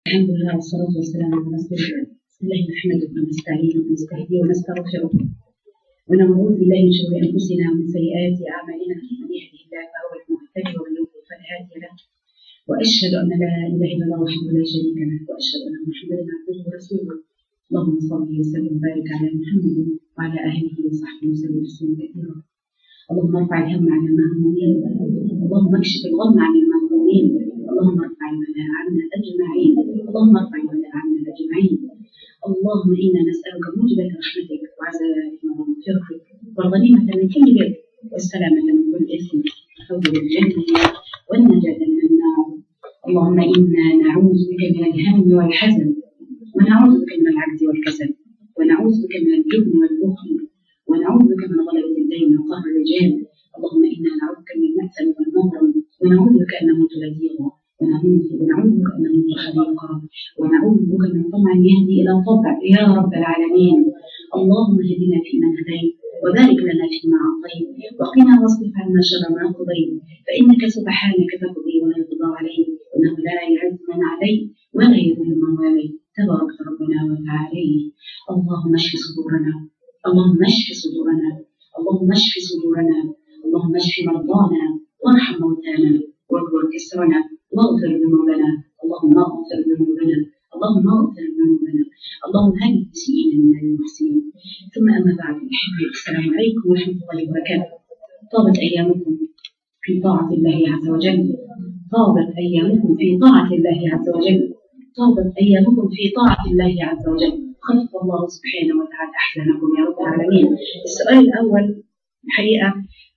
الحمد لله والصلاة والسلام على رسول الله بسم الله نحمده ونستعينه ونستهديه ونستغفره ونعوذ بالله من شرور أنفسنا ومن سيئات أعمالنا من يهده الله فهو المهتدي ومن يضلل فلا هادي له وأشهد أن لا إله إلا الله وحده لا شريك له وأشهد أن محمدا عبده ورسوله اللهم صل وسلم وبارك على محمد وعلى آله وصحبه وسلم تسليما كثيرا اللهم ارفع الهم عن المهمومين اللهم اكشف الغم عن المغمومين اللهم ارفع البلاء عنا اجمعين اللهم ارفع البلاء عنا اجمعين اللهم انا نسالك موجبات رحمتك وعزائك ومغفرتك والغنيمه من كل بر والسلامه من كل اثم والفوز بالجنه والنجاه من النار اللهم انا نعوذ بك من الهم والحزن ونعوذ بك من العجز والكسل ونعوذ بك من الجبن والبخل ونعوذ بك من غلبة الدين وقهر الرجال اللهم إنا نعوذ بك من المأثم والمغرم ونعوذ بك أن نموت لديغا ونعوذ ونعوذ بك أن نموت حديقا ونعوذ بك من طمع يهدي إلى طبع يا رب العالمين اللهم اهدنا فيمن هديت وبارك لنا فيما أعطيت وقنا واصرف عنا شر ما قضيت فإنك سبحانك تقضي ولا يقضى عليك إنه لا يعز من عليك ولا يذل من واليت تبارك ربنا وتعالى اللهم اشف صدورنا اللهم اشف صدورنا اللهم اشف صدورنا اللهم اشف مرضانا وارحم موتانا واكبر كسرنا واغفر ذنوبنا اللهم اغفر ذنوبنا اللهم اغفر ذنوبنا اللهم هد المسيئين منا للمحسنين ثم اما بعد احبتي السلام عليكم ورحمه الله وبركاته طابت ايامكم في طاعه الله عز وجل طابت ايامكم في طاعه الله عز وجل طابت ايامكم في طاعه الله عز وجل خفف الله سبحانه وتعالى احزانكم يا رب العالمين. السؤال الاول الحقيقه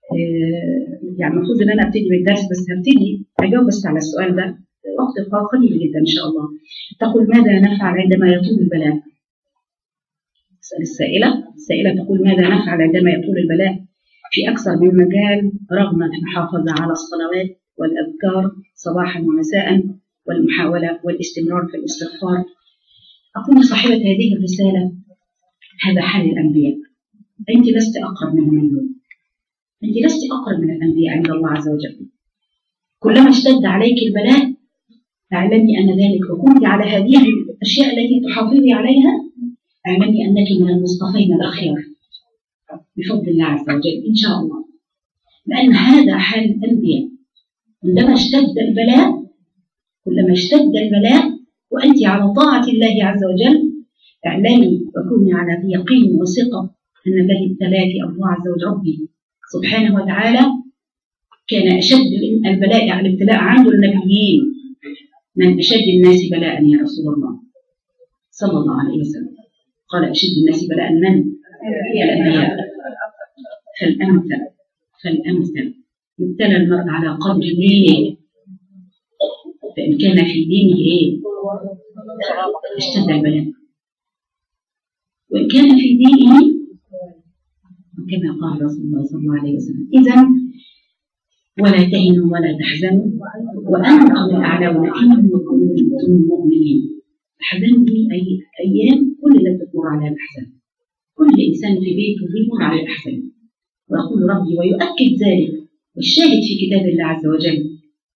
يعني المفروض ان انا ابتدي بالدرس بس هبتدي اجاوب بس على السؤال ده وقت قليل جدا ان شاء الله. تقول ماذا نفعل عندما يطول البلاء؟ تسال السائله، السائله تقول ماذا نفعل عندما يطول البلاء؟ في اكثر من مجال رغم المحافظه على الصلوات والاذكار صباحا ومساء والمحاوله والاستمرار في الاستغفار أقول صاحبة هذه الرسالة هذا حال الأنبياء أنت لست أقرب منهم اليوم أنت لست أقرب من الأنبياء عند الله عز وجل كلما اشتد عليك البلاء اعلمي أن ذلك وكنت على هذه الأشياء التي تحافظي عليها اعلمي أنك من المصطفين الأخيار بفضل الله عز وجل إن شاء الله لأن هذا حال الأنبياء عندما اشتد البلاء كلما اشتد البلاء وأنت على طاعة الله عز وجل اعلمي وكوني على يقين وثقة أن الذي ابتلاك الله عز وجل ربي سبحانه وتعالى كان أشد البلاء على الابتلاء عنده النبيين من أشد الناس بلاء يا رسول الله صلى الله عليه وسلم قال أشد الناس بلاء من؟ الأنبياء فالأمثل فالأمثل يبتلى المرء على قدر دينه فإن كان في دينه إيه؟ اشتد البلاء وإن كان في دينه كما قال رسول الله صلى الله عليه وسلم إذا ولا تهنوا ولا تحزنوا وأنتم الأعلون إن كنتم مؤمنين الحزن دي أي أيام كل اللي بتمر عليها الأحزان كل إنسان في بيته بيمر على الأحزان ويقول ربي ويؤكد ذلك والشاهد في كتاب الله عز وجل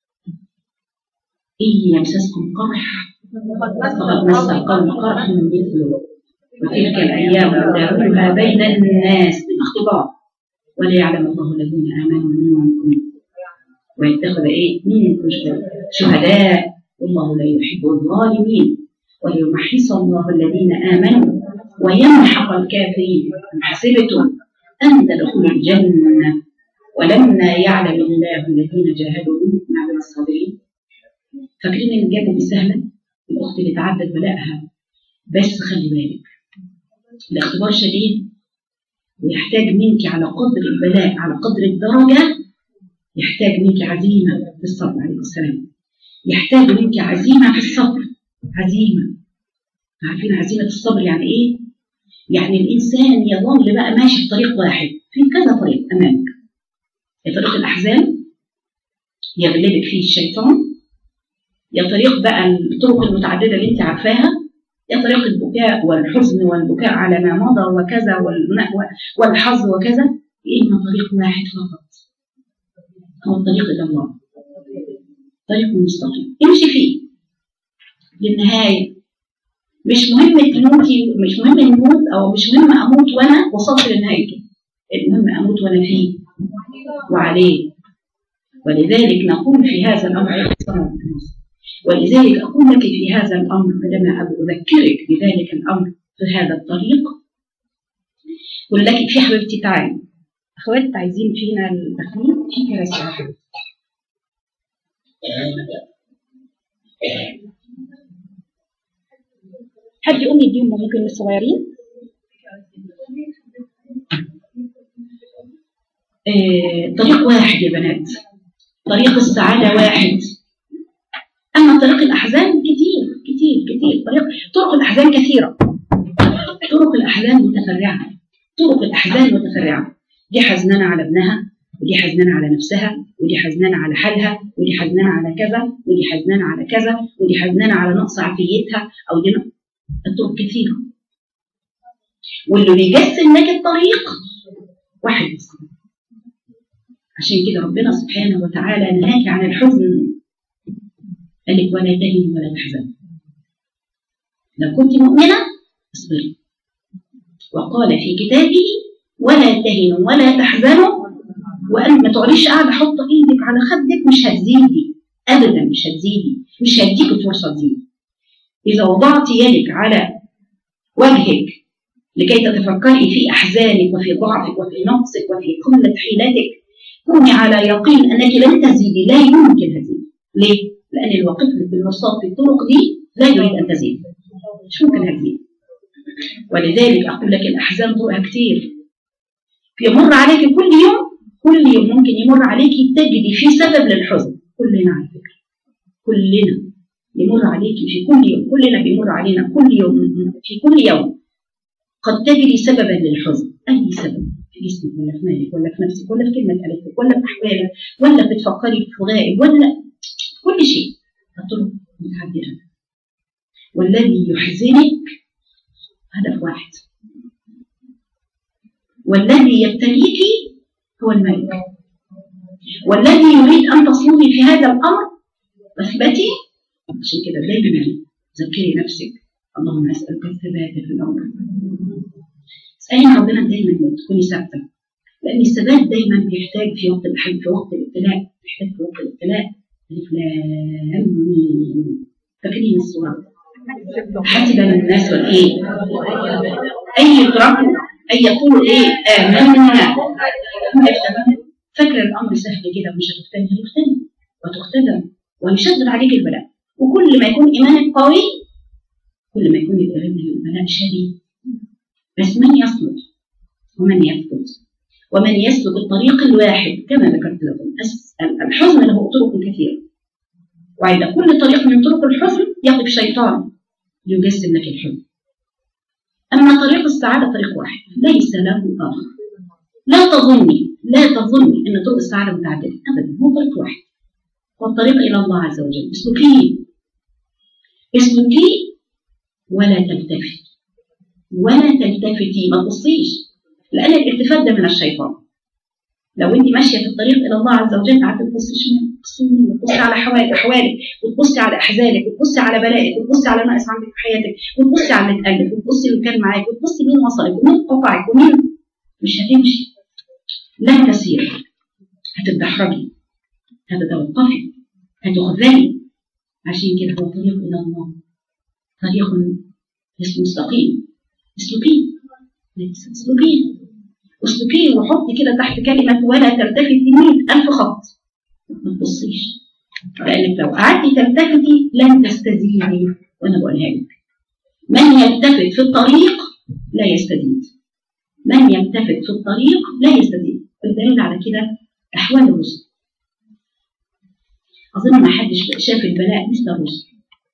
إن يمسسكم قرح فقد مس القوم قرح مثله وتلك الأيام نداولها بين الناس بالاختبار وليعلم الله الذين آمنوا منكم ويتخذ إيه منكم شهداء والله لا يحب الظالمين وليمحص الله الذين آمنوا ويمحق الكافرين أم حسبتم أن تدخلوا الجنة ولما يعلم الله الذين جاهدوا منكم على الصابرين فاكرين ان الجنه دي سهله الاخت اللي تعدت بلاءها بس خلي بالك الاختبار شديد ويحتاج منك على قدر البلاء على قدر الدرجه يحتاج منك عزيمه في الصبر عليه السلام يحتاج منك عزيمه في الصبر عزيمه عارفين عزيمه الصبر يعني ايه؟ يعني الانسان يظل بقى ماشي في طريق واحد في كذا طريق امامك طريق الاحزان يغلبك فيه الشيطان يا طريق بقى الطرق المتعددة اللي انت عارفاها يا طريق البكاء والحزن والبكاء على ما مضى وكذا والحظ وكذا يا إما طريق واحد فقط هو الطريق إلى الله طريق مستقيم امشي فيه للنهايه مش مهم تموتي مش مهم نموت او مش مهم اموت وانا وصلت لنهايته المهم اموت وانا فيه وعليه ولذلك نقول في هذا الامر ولذلك اقول لك في هذا الامر عندما اذكرك بذلك الامر في هذا الطريق اقول لك في حبيبتي تعالي اخوات عايزين فينا التخليل في كراسي حد يقوم يديهم ممكن الصغيرين آه، طريق واحد يا بنات طريق السعادة واحد أما طريق الأحزان كتير كتير كتير طريق طرق الأحزان كثيرة طرق الأحزان متفرعة طرق الأحزان متفرعة دي حزنانة على ابنها ودي حزنانة على نفسها ودي حزنانة على حالها ودي حزنانة على كذا ودي حزنانة على كذا ودي حزنانة على نقص عافيتها أو دي الطرق كثيرة واللي بيجسم لك الطريق واحد بس عشان كده ربنا سبحانه وتعالى نهاك عن الحزن قال لك ولا تهنوا ولا تحزنوا لو كنت مؤمنة اصبري وقال في كتابه ولا تهنوا ولا تحزنوا وأن ما تقعديش قاعدة حط ايدك على خدك مش هتزيدي أبدا مش هتزيدي مش هديك الفرصة دي إذا وضعت يدك على وجهك لكي تتفكري في أحزانك وفي ضعفك وفي نقصك وفي قلة حيلتك كوني على يقين أنك لن تزيدي لا يمكن هزيد ليه؟ لأن الوقت بالوسط في الطرق دي لا يريد أن تزيد مش ممكن هتزيد ولذلك أقول لك الأحزان طرقها كتير يمر عليك كل يوم كل يوم ممكن يمر عليك تجدي في سبب للحزن كلنا على فكرة كلنا يمر عليك في كل يوم كلنا بيمر علينا كل يوم في كل يوم قد تجري سببا للحزن أي سبب في جسمك ولا في مالك ولا في نفسك ولا في كلمة قالتك ولا في أحوالك ولا بتفكري في غائب ولا كل شيء الطرق متعددة والذي يحزنك هدف واحد والذي يبتليك هو الملك والذي يريد أن تصمدي في هذا الأمر واثبتي عشان كده دايما ذكري نفسك اللهم اسالك الثبات في الامر اسالي ربنا دايما تكوني ثابته لان الثبات دايما بيحتاج في وقت الحل في وقت الابتلاء بيحتاج في وقت الابتلاء الف لام فاكرين الصور حسب الناس والايه اي يتركوا اي يقولوا ايه امنا فاكره الامر سهل كده ومش هتختني هتختني وتختدم ويشدد عليك البلاء وكل ما يكون إيمانك قوي كل ما يكون البلاء شديد بس من يصمد ومن يثبت ومن يسلك الطريق الواحد كما ذكرت لكم الحزن له طرق كثيرة وعند كل طريق من طرق الحزن يقف شيطان ليجسم لك الحزن أما طريق السعادة طريق واحد ليس له آخر لا تظني لا تظني أن طرق السعادة متعددة أبدا هو طريق واحد والطريق إلى الله عز وجل اسلكيه اسلكيه ولا تلتفتي ولا تلتفتي ما تبصيش لأن الالتفات ده من الشيطان لو انت ماشيه في الطريق الى الله عز وجل قعدت تبصي شمال تبصي يمين وتبصي على احوالك وتبصي على احزانك وتبصي على بلائك وتبصي على ناقص عندك في حياتك وتبصي على اللي اتقلب وتبصي اللي كان معاك وتبصي مين وصلك ومين قطعك ومين مش هتمشي لن تسير هتتدحرجي هتتوقفي هتخذلي عشان كده هو طريق إلى الله طريق مستقيم اسلكيه اسلكيه اسلكيه وحطي كده تحت كلمة ولا تلتفتي 100000 خط ما تبصيش لأنك لو قعدتي تلتفتي لن تستزيدي وأنا بقولها لك من يلتفت في الطريق لا يستزيد من يلتفت في الطريق لا يستزيد والدليل على كده أحوال الرسل أظن ما حدش شاف البلاء مثل الرسل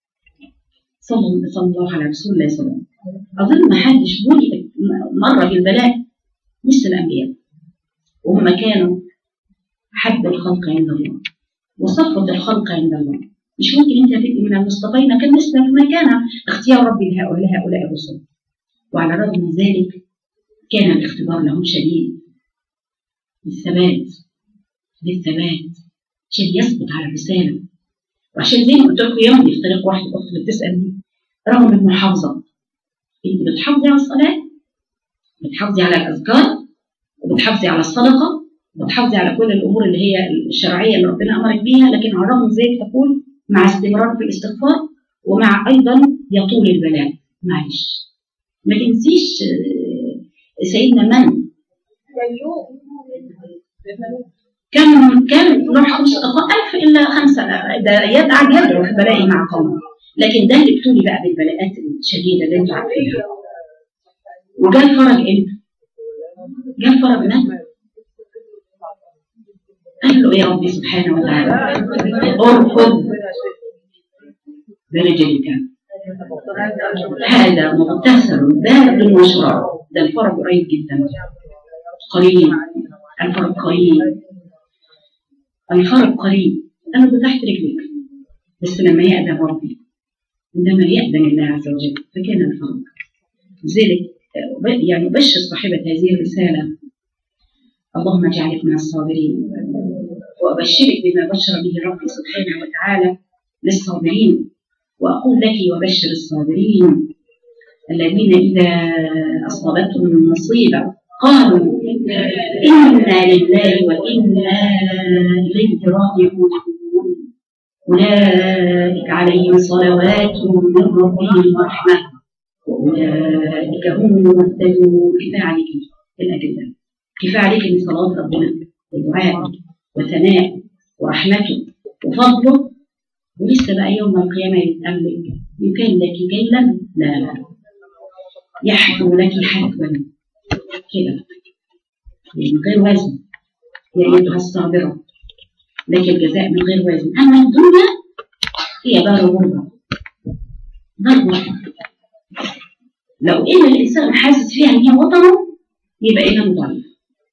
صلى الله على رسول الله صلى الله عليه وسلم أظن ما حدش مر بالبلاء مثل الأنبياء وهم كانوا حب الخلق عند الله وصفة الخلق عند الله مش ممكن انت تبقي من المصطفين كان مثلك ما كان اختيار ربي لهؤلاء هؤلاء الرسل وعلى الرغم من ذلك كان الاختبار لهم شديد للثبات للثبات عشان يثبت على الرسالة وعشان زي ما قلت لكم يوم يفترق واحد الاخت اللي بتسال دي رغم المحافظه انت بتحافظي على الصلاه بتحافظي على الاذكار وبتحافظي على الصدقه وبتحافظي على كل الامور اللي هي الشرعيه اللي ربنا امرك بيها لكن على الرغم من ذلك تقول مع استمرار في الاستغفار ومع ايضا يطول البلاء معلش ما تنسيش آه، سيدنا من كم كم روح خمس ألف إلا خمسة ده يدعى يدعو في بلائي مع قومه لكن ده اللي ابتلي بقى بالبلاءات الشديدة اللي انتوا عارفينها وجاء الفرج امتى؟ جاء الفرج متى؟ قال له يا ربي سبحانه وتعالى اركض برجلك هذا مغتسل بارد وشراب ده الفرج قريب جدا قريب الفرج قريب الفرج قريب انا تحت رجلك بس لما يأذن ربي عندما يأذن الله عز وجل فكان الفرج لذلك يعني بشر صاحبة هذه الرسالة اللهم اجعلك من الصابرين وأبشرك بما بشر به ربي سبحانه وتعالى للصابرين وأقول لك وبشر الصابرين الذين إذا أصابتهم مصيبة قالوا إنا لله وإنا إليه راجعون أولئك عليهم صلوات من ربهم ورحمة وأولئك هم المهتدون كفاية عليك الأدلة كفاية عليك من صلاة ربنا ودعاء وثناء ورحمته وفضله ولسه بقى يوم القيامة يتأملك يكان لك كيلا لا لا يحكم لك حتما كده من غير وزن يا أيتها الصابرة لك الجزاء من غير وزن أما الدنيا هي دار غربة دار غربة لو إن الإنسان حاسس فيها إن هي وطنه يبقى إذا ضعيف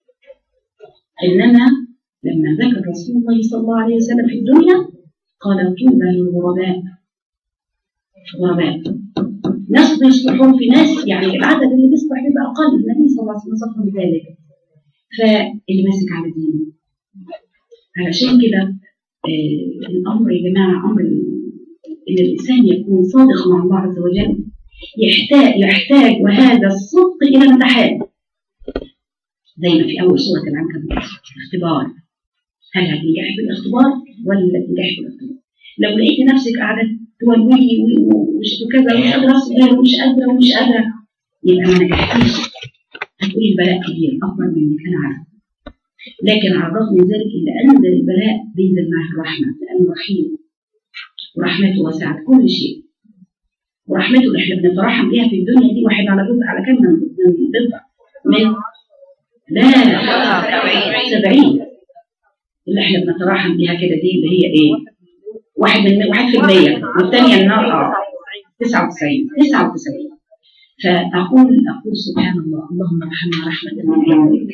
إنما لما ذكر رسول الله صلى الله عليه وسلم في الدنيا قال طوبى للغرباء غرباء ناس بيصلحون في ناس يعني العدد اللي بيصلح بيبقى اقل النبي صلى الله عليه وسلم وصفهم بذلك فاللي ماسك على دينه علشان كده آه الامر يا جماعه امر ان الانسان يكون صادق مع الله عز وجل يحتاج يحتاج وهذا الصدق الى امتحان زي ما في اول سوره العنكبوت اختبار هل هتنجحي في الاختبار ولا تنجحي في الاختبار لو لقيتي نفسك قاعده تولولي وكذا ومش قادره اصبر ومش قادره ومش قادره يبقى ما نجحتيش هتقولي البلاء كبير اكبر من اللي كان عارف لكن على الرغم من ذلك اللي انزل البلاء بينزل معه الرحمه لانه رحيم ورحمته وسعت كل شيء ورحمته اللي احنا بنترحم بيها في الدنيا دي واحد على جزء على كم من من ضد من لا سبعين اللي احنا بنتراحم بيها كده دي اللي هي ايه؟ واحد من واحد في المية والثانية النار اه 99 99 فأقول أقول سبحان الله اللهم ارحمنا رحمة من عندك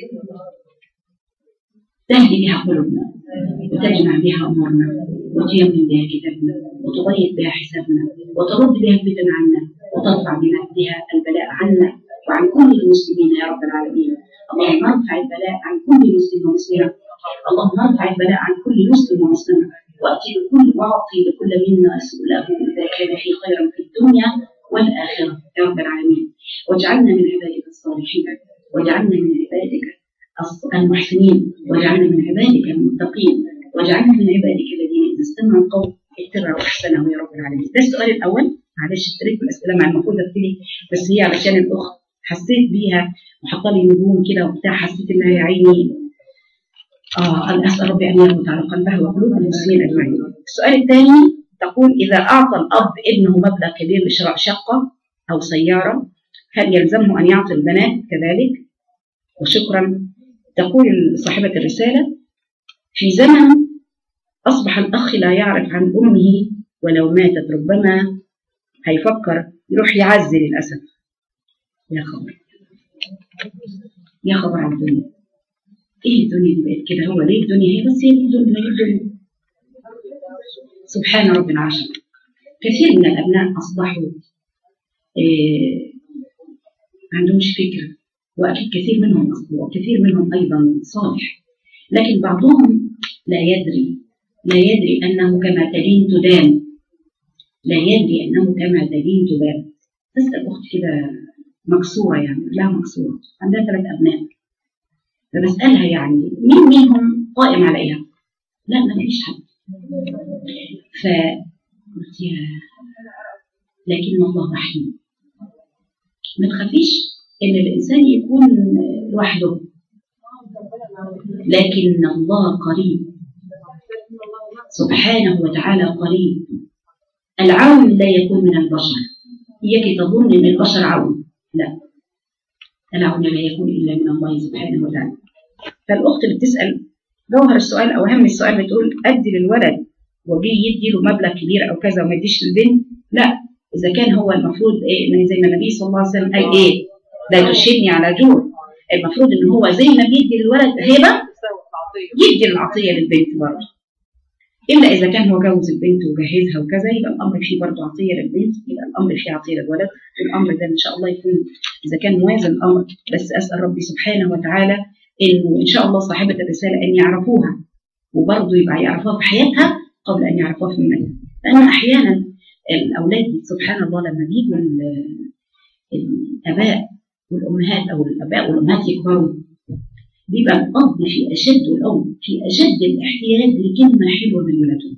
تهدي بها قلوبنا وتجمع بها أمورنا وتيمن بها كتابنا وتضيق بها حسابنا وترد بها الفتن عنا وترفع بها البلاء عنا وعن كل المسلمين يا رب العالمين اللهم ارفع البلاء عن كل مسلم ومسلمة اللهم ارفع البلاء عن كل مسلم ومسلمة وأتي لكل واعطي لكل منا سؤله إذا كان في خيرا في الدنيا والآخرة يا رب العالمين واجعلنا من عبادك الصالحين واجعلنا من عبادك المحسنين واجعلنا من عبادك المتقين واجعلنا من عبادك الذين إذا استمعوا القول اتبعوا أحسنه يا رب العالمين ده السؤال الأول معلش اشتريت في الأسئلة مع المفروض ابتدي بس هي علشان الأخت حسيت بيها وحاطه لي نجوم كده وبتاع حسيت انها يا عيني اه انا اسال ربي ان يربط على قلبها وقلوب المسلمين اجمعين. السؤال الثاني تقول اذا اعطى الاب ابنه مبلغ كبير لشراء شقه او سياره هل يلزمه ان يعطي البنات كذلك؟ وشكرا تقول صاحبه الرساله في زمن اصبح الاخ لا يعرف عن امه ولو ماتت ربما هيفكر يروح يعزي للاسف يا خبر يا خبر على الدنيا ايه الدنيا دي بقت كده هو ليه الدنيا هي بس هي دي الدنيا هي الدنيا سبحان رب العرش كثير من الابناء اصبحوا إيه ما عندهمش فكره واكيد كثير منهم وكثير منهم ايضا صالح لكن بعضهم لا يدري لا يدري أنه كما تدين تدان لا يدري أنه كما تدين تدان تسأل أخت كده مكسورة يعني لها مكسورة عندها ثلاث أبناء فبسألها يعني مين منهم قائم عليها؟ لا ما فيش حد فقلت يا لكن الله رحيم ما تخافيش ان الانسان يكون لوحده لكن الله قريب سبحانه وتعالى قريب العون لا يكون من البشر إياك تظن ان البشر عون لا العون لا يكون الا من الله سبحانه وتعالى فالاخت اللي بتسال جوهر السؤال او اهم السؤال بتقول ادي للولد وجي يدي له مبلغ كبير او كذا وما يديش للبنت لا اذا كان هو المفروض ايه زي ما النبي صلى الله عليه وسلم قال ايه لا تشهدني على جور المفروض ان هو زي ما بيدي للولد هبه يدي العطيه للبنت برضه الا اذا كان هو جوز البنت وجهزها وكذا يبقى الامر فيه برضه عطيه للبنت يبقى الامر فيه عطيه للولد والامر ده ان شاء الله يكون اذا كان موازن الامر بس اسال ربي سبحانه وتعالى انه ان شاء الله صاحبه الرساله ان يعرفوها وبرضه يبقى يعرفوها في حياتها قبل ان يعرفوها في المال لان احيانا الاولاد سبحان الله لما بيجوا الاباء والامهات او الاباء والامهات يكبروا بيبقى الاب في اشد والام في اشد الاحتياج لكلمه حلوه من ولادهم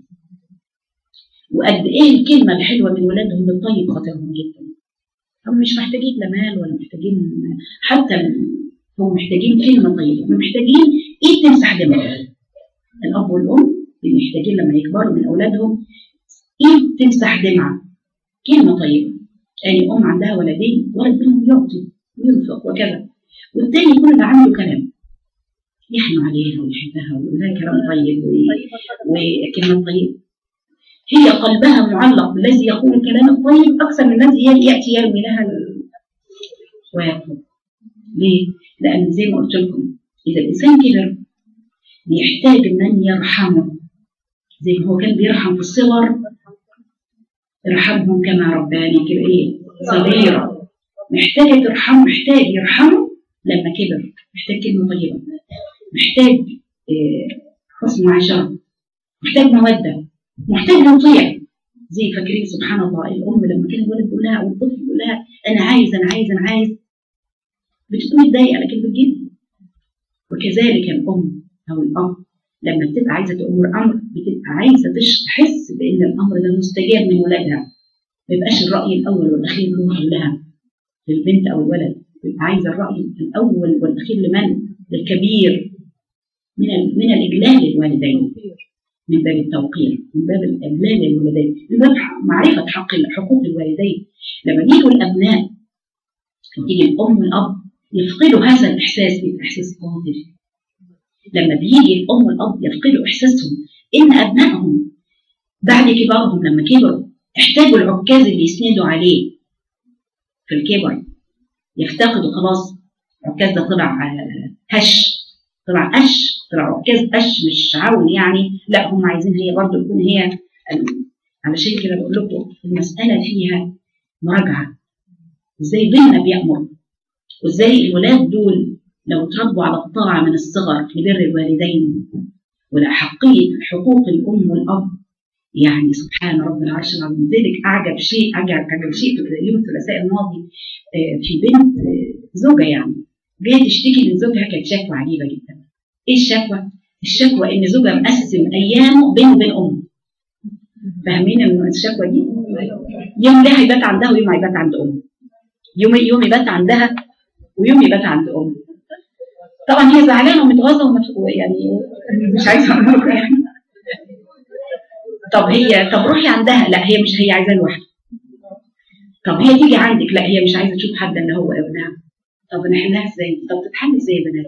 وقد ايه الكلمه الحلوه من ولادهم بتطيب خاطرهم جدا هم مش محتاجين لا مال ولا محتاجين حتى هم محتاجين كلمه طيبه هم محتاجين ايه تمسح دماغهم الاب والام محتاجين لما يكبروا من اولادهم ايه تمسح دمعه كلمه طيبه يعني ام عندها ولدين ولد منهم يعطي وينفق وكذا والتاني يكون اللي عنده كلام يحنو عليها ويحبها ويقول لها كلام طيب وكلمه طيبه هي قلبها معلق بالذي يقول الكلام الطيب اكثر من الذي ياتي يرمي لها ويطلب ليه؟ لان زي ما قلت لكم اذا الانسان كبر بيحتاج من يرحمه زي ما هو كان بيرحم في الصغر ارحمهم كما رباني كده ايه صغيرة محتاج ترحم محتاج يرحمه لما كبر محتاج كلمة طيبة محتاج إيه حسن عشرة محتاج مودة محتاج مطيع زي فاكرين سبحان الله الأم لما كان الولد بيقول لها أو الطفل بيقول لها أنا عايز أنا عايز أنا عايز بتكون متضايقة لكن بتجيب وكذلك الأم أو الأب لما بتبقى عايزه تأمر امر بتبقى عايزه تحس بان الامر ده مستجاب من ولادها ما يبقاش الراي الاول والاخير له لها للبنت او الولد بتبقى عايزه الراي الاول والاخير لمن؟ للكبير من من الاجلال للوالدين من باب التوقير من باب الاجلال للوالدين من باب معرفه حق حقوق الوالدين لما يجوا الابناء وتيجي الام والاب يفقدوا هذا الاحساس بيبقى احساس قاتل لما بيجي الام والاب يفقدوا احساسهم ان ابنائهم بعد كبارهم لما كبروا احتاجوا العكاز اللي يسندوا عليه في الكبر يفتقدوا خلاص العكاز ده طلع هش طلع قش طلع عكاز قش مش عون يعني لا هم عايزين هي برضه تكون هي علشان كده بقول لكم المساله فيها مراجعه ازاي ديننا بيامر وازاي الولاد دول لو تربوا على الطاعة من الصغر لبر الوالدين ولأحقية حقوق الأم والأب يعني سبحان رب العرش العظيم ذلك أعجب شيء أعجب, أعجب شيء في يوم الثلاثاء الماضي في بنت زوجة يعني جاية تشتكي من زوجها كانت شكوى عجيبة جدا إيه الشكوى؟ الشكوى إن زوجها مقسم أيامه بينه وبين أمه فاهمين الشكوى دي؟ يوم ده هيبات عندها ويوم هيبات عند أمه يوم يوم يبات عندها ويوم يبات عند أمه طبعا هي زعلانه ومتغاظه يعني مش عايزه اقول لكم يعني طب هي طب روحي عندها لا هي مش هي عايزاه لوحدها طب هي تيجي عندك لا هي مش عايزه تشوف حد الا هو ابنها طب نحلها ازاي؟ طب تتحل ازاي يا بنات؟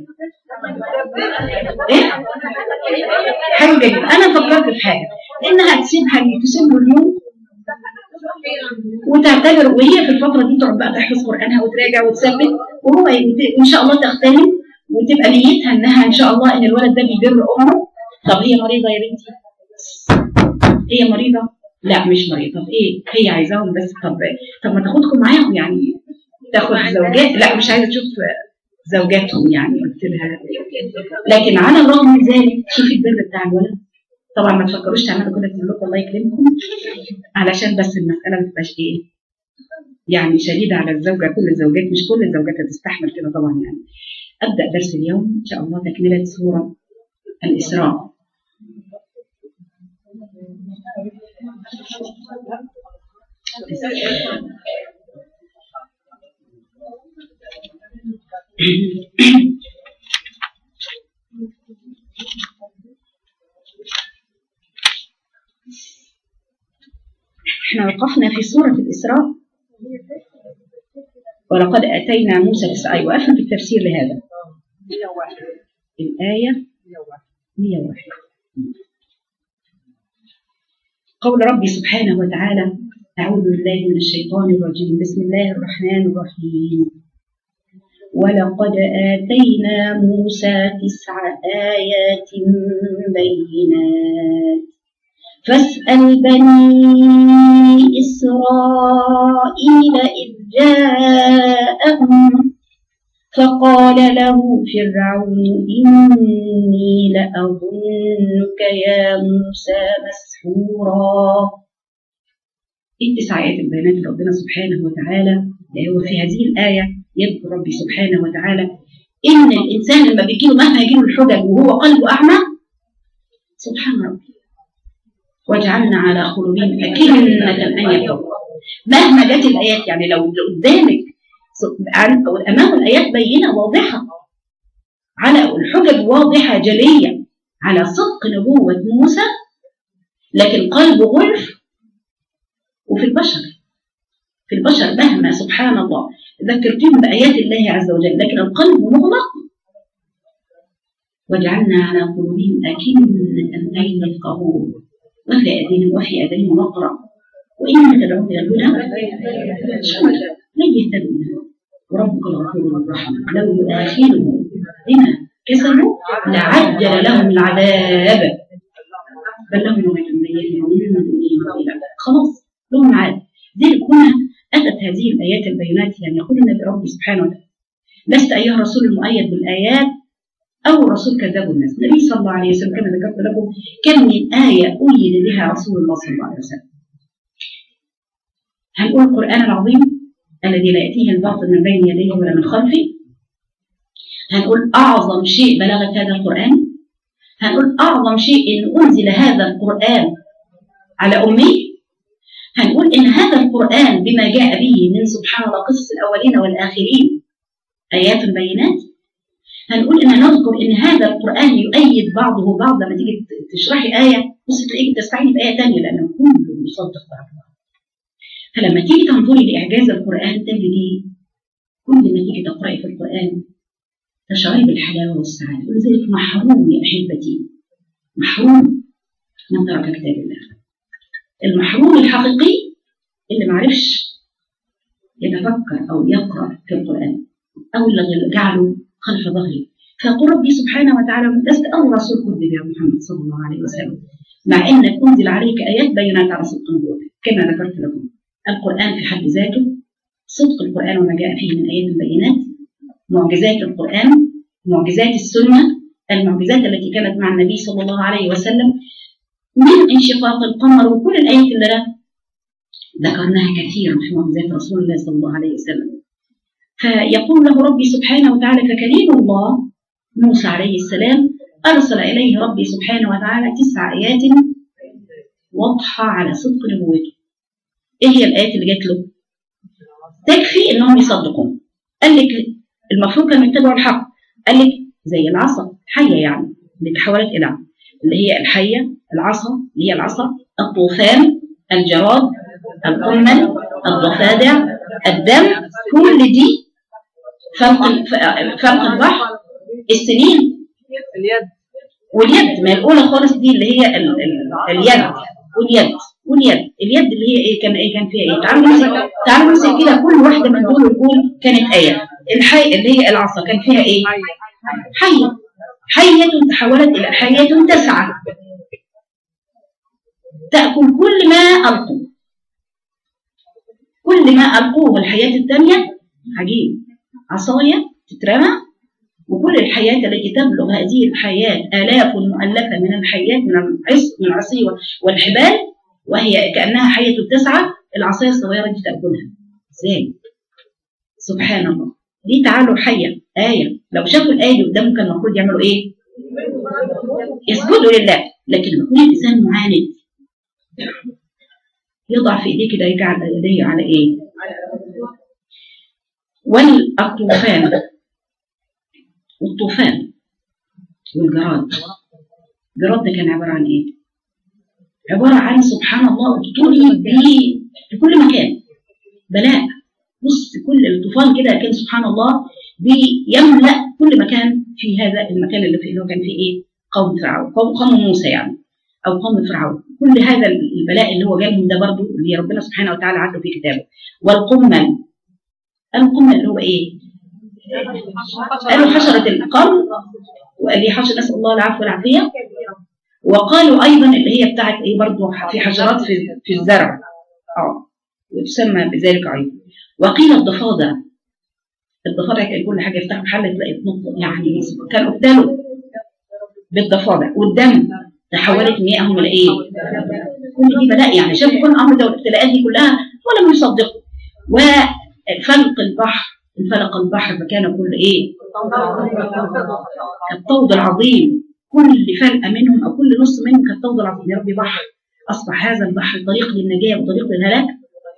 ايه؟ حلو جدا انا فكرت في حاجه انها تسيب حاجه تسيب له اليوم وتعتبر وهي في الفتره دي تقعد بقى تحفظ قرانها وتراجع وتثبت وهو ان شاء الله تغتنم وتبقى نيتها انها ان شاء الله ان الولد ده بيبر امه طب هي مريضه يا بنتي هي مريضه لا مش مريضه طب ايه هي عايزاهم بس طب طب ما تاخدكم معاهم يعني تاخد زوجات لا مش عايزه تشوف زوجاتهم يعني قلت لها لكن على الرغم من ذلك شوفي البر بتاع الولد طبعا ما تفكروش تعملوا كده تقول لكم الله يكرمكم علشان بس المساله ما تبقاش ايه يعني شديده على الزوجه كل الزوجات مش كل الزوجات هتستحمل كده طبعا يعني ابدا درس اليوم ان شاء الله تكمله سوره الاسراء احنا وقفنا في سورة الإسراء ولقد أتينا موسى تسعة أيوة وقفنا في التفسير لهذا الآية 101 قول ربي سبحانه وتعالى أعوذ بالله من الشيطان الرجيم بسم الله الرحمن الرحيم ولقد آتينا موسى تسع آيات بينات فاسأل بني إسرائيل إذ جاءهم فقال له فرعون إني لأظنك يا موسى مسحورا التسع آيات البيانات اللي ربنا سبحانه وتعالى هو في هذه الآية يذكر ربي سبحانه وتعالى إن الإنسان لما بيجيله مهما يجيله الحجج وهو قلبه أعمى سبحان ربي وجعلنا على قلوبهم أكنة أن يفقهوا مهما جت الآيات يعني لو قدامك أمام الآيات بينة واضحة على الحجج واضحة جلية على صدق نبوة موسى لكن قلبه غلف وفي البشر في البشر مهما سبحان الله ذكرتهم بآيات الله عز وجل لكن القلب مغلق وجعلنا على قلوبهم أكنة أن يفقهوا وفي أذانهم وفي أذانهم وقرأ وإنما تدعون إلى الهدى لن يهتدوا إلى وربك الغفور الرحيم لو يؤاخذهم بما كسبوا لعجل لهم العذاب بل لهم يوم من خلاص لهم عاد ذلك هنا أتت هذه الآيات البينات يعني يقول النبي ربي سبحانه وتعالى لست أيها الرسول المؤيد بالآيات أو رسول كذاب الناس النبي صلى الله عليه وسلم كما ذكرت لكم كم من آية أيد بها رسول الله صلى الله عليه وسلم هنقول القرآن العظيم الذي لا يأتيه الباطل من بين يديه ولا من خلفه هنقول أعظم شيء بلغت هذا القرآن هنقول أعظم شيء إن أنزل هذا القرآن على أمي هنقول إن هذا القرآن بما جاء به من سبحان الله قصص الأولين والآخرين آيات بينات هنقول إن نذكر إن هذا القرآن يؤيد بعضه بعض لما تيجي تشرحي آية بص تلاقيك تستعيني بآية ثانية لأنه كله يصدق بعضه فلما تيجي تنظري لإعجاز القرآن تجدي كل ما تيجي تقرأي في القرآن تشعري بالحلاوة والسعادة ولذلك محروم يا أحبتي محروم من ترك كتاب الله المحروم الحقيقي اللي معرفش يتفكر أو يقرأ في القرآن أو اللي جعله خلف ظهري فيقول ربي سبحانه وتعالى لست أول رسول كذب يا محمد صلى الله عليه وسلم مع أنك أنزل عليك آيات بينات على صدق نبوتك كما ذكرت لكم القرآن في حد ذاته صدق القرآن وما جاء فيه من آيات البينات معجزات القرآن معجزات السنة المعجزات التي كانت مع النبي صلى الله عليه وسلم من انشقاق القمر وكل الآيات اللي ذكرناها كثيرا في معجزات رسول الله صلى الله عليه وسلم فيقول له ربي سبحانه وتعالى فكليم الله موسى عليه السلام أرسل إليه ربي سبحانه وتعالى تسع آيات واضحة على صدق نبوته إيه هي الآيات اللي جات له؟ تكفي إنهم يصدقوا قال لك المفروض كانوا يتبعوا الحق قال لك زي العصا حية يعني اللي تحولت إلى اللي هي الحية العصا اللي هي العصا الطوفان الجراد القمل الضفادع الدم كل دي فلق فلق البحر السنين اليد واليد ما الاولى خالص دي اللي هي ال ال اليد واليد واليد اليد اللي هي ايه كان ايه كان فيها ايه تعالوا نمسك تعالوا نمسك كده كل واحده من دول ونقول كانت ايه الحي اللي هي العصا كان فيها ايه حيه حيه تحولت الى حيه تسعى تاكل كل ما القوا كل ما القوه الحياه الثانيه عجيب عصايه تترمى وكل كل الحياة التي تبلغ هذه الحياة آلاف مؤلفة من الحيات من العص من العصي والحبال وهي كأنها حية تسعى العصاية الصغيرة دي تأكلها ازاي؟ سبحان الله دي تعالوا حية آية لو شافوا الآية دي قدامهم كان المفروض يعملوا إيه؟ يسجدوا لله لكن لما يكون الإنسان معاند يضع في إيديه كده يجعل يديه على إيه؟ والطوفان والطوفان والجراد الجراد ده كان عبارة عن إيه؟ عبارة عن سبحان الله طول في كل مكان بلاء بص كل الطوفان كده كان سبحان الله بيملأ كل مكان في هذا المكان اللي فيه اللي هو كان فيه ايه؟ قوم فرعون قوم قوم موسى يعني او قوم فرعون كل هذا البلاء اللي هو جالهم ده برضه اللي ربنا سبحانه وتعالى عدله في كتابه والقمل القمل اللي هو ايه؟ قالوا حشرة القمل وقال لي حشرة نسأل الله العفو والعافية وقالوا ايضا اللي هي بتاعت ايه برضه في حشرات في, في الزرع اه وتسمى بذلك ايضا وقيل الضفادع الضفادع كان كل حاجه يفتحوا محل تلاقي تنط يعني كانوا ابتلوا بالضفادع والدم تحولت مياههم الى ايه؟ كل دي بلاء يعني شافوا كل الامر ده والابتلاءات دي كلها ولم يصدقوا وفلق البحر انفلق البحر فكان كل ايه؟ كالطود العظيم كل فلقه منهم او كل نص منهم كالطود العظيم يا ربي بحر اصبح هذا البحر طريق للنجاه وطريق للهلاك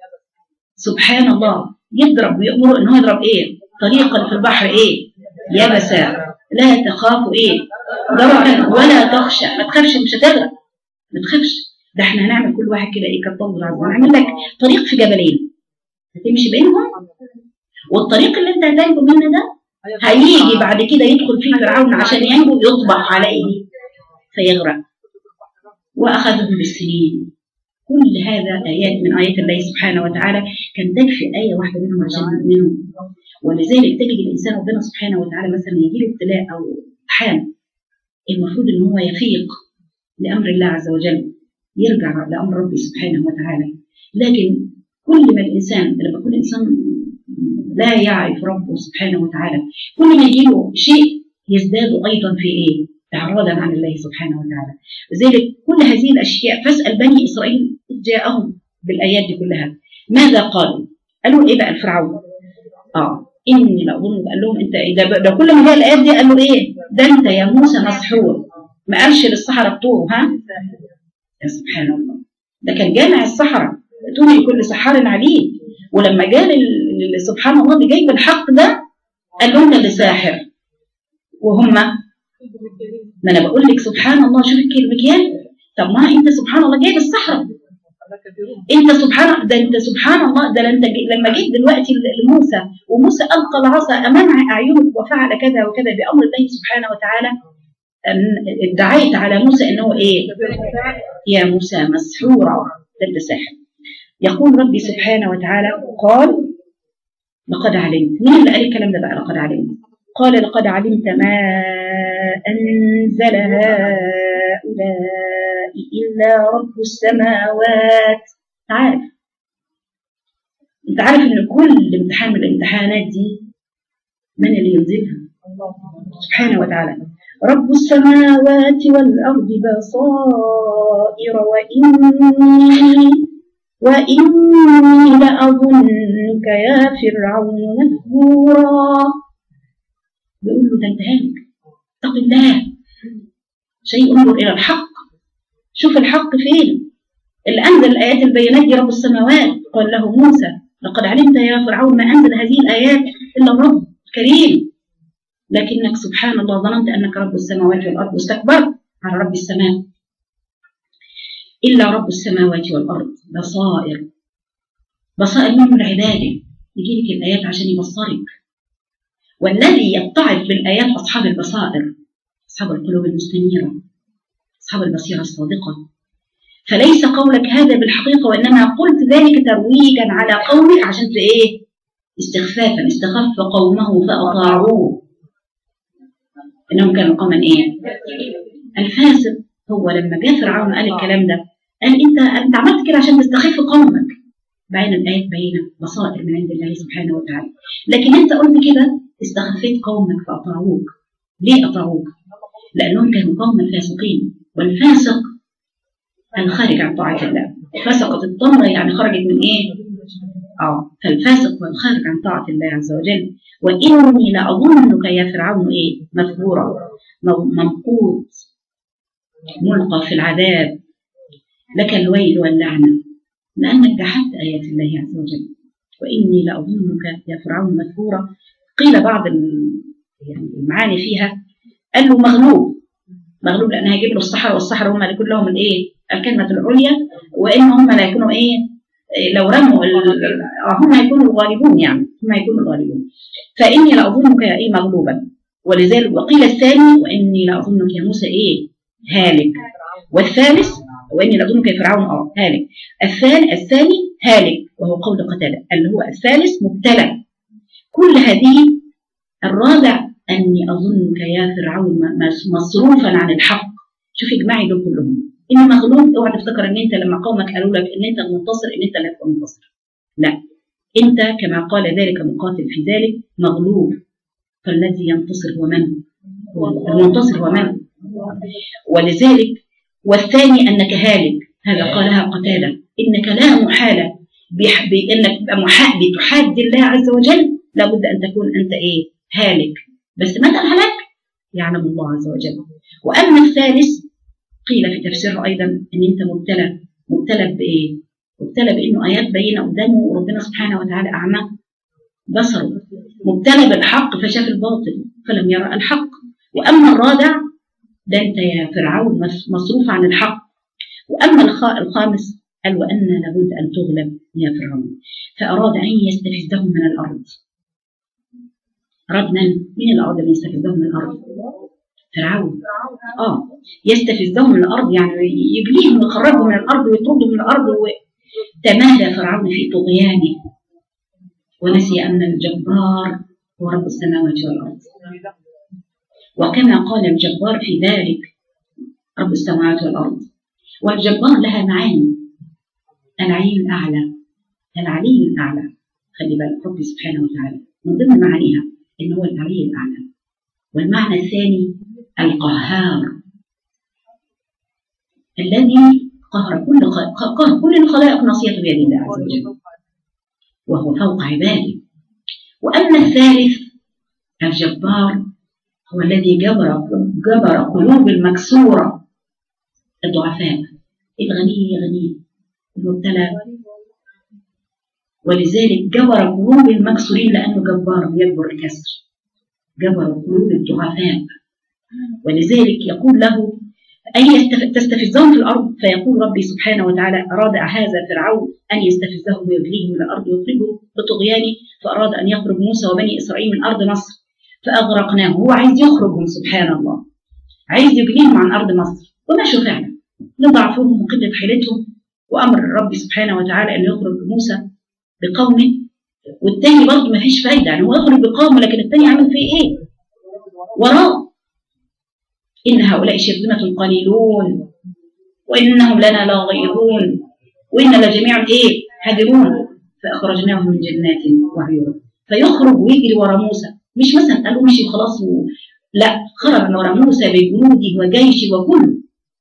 سبحان الله يضرب ويأمر ان هو يضرب ايه طريقا في البحر ايه يبسا لا تخاف ايه دركا ولا تخشى ما تخافش مش هتغرق ما تخافش ده احنا هنعمل كل واحد كده ايه كالطول العظيم هنعمل لك طريق في جبلين هتمشي بينهم والطريق اللي انت هتنجو منه ده هيجي بعد كده يدخل فيه فرعون عشان ينجو يطبق عليه فيغرق واخذهم بالسنين كل هذا آيات من آيات الله سبحانه وتعالى كان تكفي آية واحدة منهم عشان منهم ولذلك تجد الإنسان ربنا سبحانه وتعالى مثلا يجي له ابتلاء أو امتحان المفروض إن هو يفيق لأمر الله عز وجل يرجع لأمر ربي سبحانه وتعالى لكن كل ما الإنسان لما يكون الإنسان لا يعرف ربه سبحانه وتعالى كل ما يجي له شيء يزداد أيضا في إيه؟ إعراضا عن الله سبحانه وتعالى لذلك كل هذه الأشياء فاسأل بني إسرائيل جاءهم بالآيات دي كلها ماذا قالوا؟ قالوا إيه بقى الفرعون؟ آه إني لأظن قال لهم أنت ده, ده كل ما جاء الآيات دي قالوا إيه؟ ده أنت يا موسى مسحور ما قالش للصحراء بتوعه ها؟ يا سبحان الله ده كان جامع الصحراء توني كل سحار عليم ولما جاء سبحان الله اللي جايب الحق ده قال لهم ده اللي ساحر وهم ما انا بقول لك سبحان الله شوف المكيال طب ما انت سبحان الله جايب الصحراء انت سبحان ده انت سبحان الله ده انت لما جيت دلوقتي لموسى وموسى القى العصا امام اعينك وفعل كذا وكذا بامر الله سبحانه وتعالى ادعيت على موسى انه ايه يا موسى مسحورا ده انت ساحر يقول ربي سبحانه وتعالى قال لقد علمت مين اللي قال الكلام ده بقى لقد علمت قال لقد علمت ما أنزل هؤلاء إلا رب السماوات عارف انت عارف ان كل امتحان من الامتحانات دي من اللي ينزلها سبحانه وتعالى رب السماوات والأرض بصائر وإني وإني لأظنك يا فرعون مذكورا بيقول له ده انتهاك اتق الله شيء انظر الى الحق شوف الحق فين اللي انزل الايات البينات دي رب السماوات قال له موسى لقد علمت يا فرعون ما انزل هذه الايات الا الرب الكريم لكنك سبحان الله ظننت انك رب السماوات والارض واستكبرت على رب السماء الا رب السماوات والارض بصائر بصائر من العباده يجي لك الايات عشان يبصرك والذي يتعظ بالآيات أصحاب البصائر أصحاب القلوب المستنيرة أصحاب البصيرة الصادقة فليس قولك هذا بالحقيقة وإنما قلت ذلك ترويجا على قولك عشان إيه استخفافا استخف قومه فأطاعوه إنهم كانوا قوما إيه الفاسق هو لما جاء فرعون قال الكلام ده قال أنت أنت عملت كده عشان تستخف قومك بين الآيات بين بصائر من عند الله سبحانه وتعالى لكن أنت قلت كده استخفيت قومك فأطاعوك ليه أطاعوك؟ لأنهم كانوا قوما فاسقين والفاسق الخارج عن طاعة الله فسقت التمرة يعني خرجت من إيه؟ اه فالفاسق والخارج عن طاعة الله عز وجل وإني لأظنك يا فرعون إيه؟ مثبورا ممقوت ملقى في العذاب لك الويل واللعنة لأنك جحدت آيات الله عز وجل وإني لأظنك يا فرعون مثبورا قيل بعض يعني المعاني فيها قال له مغلوب مغلوب لأن هيجيب له الصحراء والصحراء هم اللي كلهم الإيه؟ الكلمة العليا وإن هم لا يكونوا إيه؟ لو رموا هم يكونوا الغالبون يعني هم يكونوا الغالبون فإني لأظنك يا إيه مغلوبا ولذلك وقيل الثاني وإني لأظنك يا موسى إيه هالك والثالث وإني لأظنك يا فرعون أه هالك الثاني الثاني هالك وهو قول قتادة اللي هو الثالث مبتلى كل هذه الرابع أني أظنك يا فرعون مصروفا عن الحق شوفي اجمعي دول كلهم إن مغلوب اوعى تفتكر إن أنت لما قومك قالوا لك إن أنت المنتصر إن أنت اللي هتبقى منتصر لا أنت كما قال ذلك مقاتل في ذلك مغلوب فالذي ينتصر هو من؟ المنتصر هو من؟ ولذلك والثاني أنك هالك هذا قالها قتادة إنك لا محالة بأنك بتحاد الله عز وجل لابد أن تكون أنت إيه؟ هالك بس متى الهلاك؟ يعلم الله عز وجل وأما الثالث قيل في تفسيره أيضا أن أنت مبتلى مبتلى بإيه؟ مبتلى بأنه آيات بينة قدامه وربنا سبحانه وتعالى أعمى بصره مبتلى بالحق فشاف الباطل فلم يرى الحق وأما الرابع ده أنت يا فرعون مصروف عن الحق وأما الخامس قال وأن لابد أن تغلب يا فرعون فأراد أن يستفزهم من الأرض أراد من؟ مين الأرض اللي يستفزهم من الأرض؟ فرعون اه يستفزهم من الارض يعني يجليهم ويخرجهم من الارض ويطردهم من الارض وتمادى فرعون في طغيانه ونسي ان الجبار هو رب السماوات والارض وكما قال الجبار في ذلك رب السماوات والارض والجبار لها معاني العلي الاعلى العلي الاعلى خلي بالك ربي سبحانه وتعالى من ضمن معانيها ان هو العلي الاعلى والمعنى الثاني القهار الذي قهر كل قهر كل الخلائق ناصية بيد الله عز وجل وهو فوق عباده وأما الثالث الجبار هو الذي جبر جبر قلوب المكسورة الضعفاء الغني غني المبتلى ولذلك جبر قلوب المكسورين لأنه جبار يجبر الكسر جبر قلوب الضعفاء ولذلك يقول له أن تستفزهم في الأرض فيقول ربي سبحانه وتعالى أراد هذا فرعون أن يستفزهم ويبليهم من الأرض ويخرجه بطغيانه فأراد أن يخرج موسى وبني إسرائيل من أرض مصر فأغرقناه هو عايز يخرجهم سبحان الله عايز يبليهم عن أرض مصر ومشوا فعلا لضعفهم وقلة حيلتهم وأمر ربي سبحانه وتعالى أن يخرج موسى بقومه والتاني برضه ما فيش فايدة يعني هو يخرج بقومه لكن التاني عمل فيه إيه؟ وراه إن هؤلاء شرذمة قليلون وإنهم لنا لاغيظون وإن لجميع إيه هادرون فأخرجناهم من جنات وعيون فيخرج ويجري ورا موسى مش مثلا قالوا مشي خلاص و... لا خرج ورا موسى بجنوده وجيشه وكله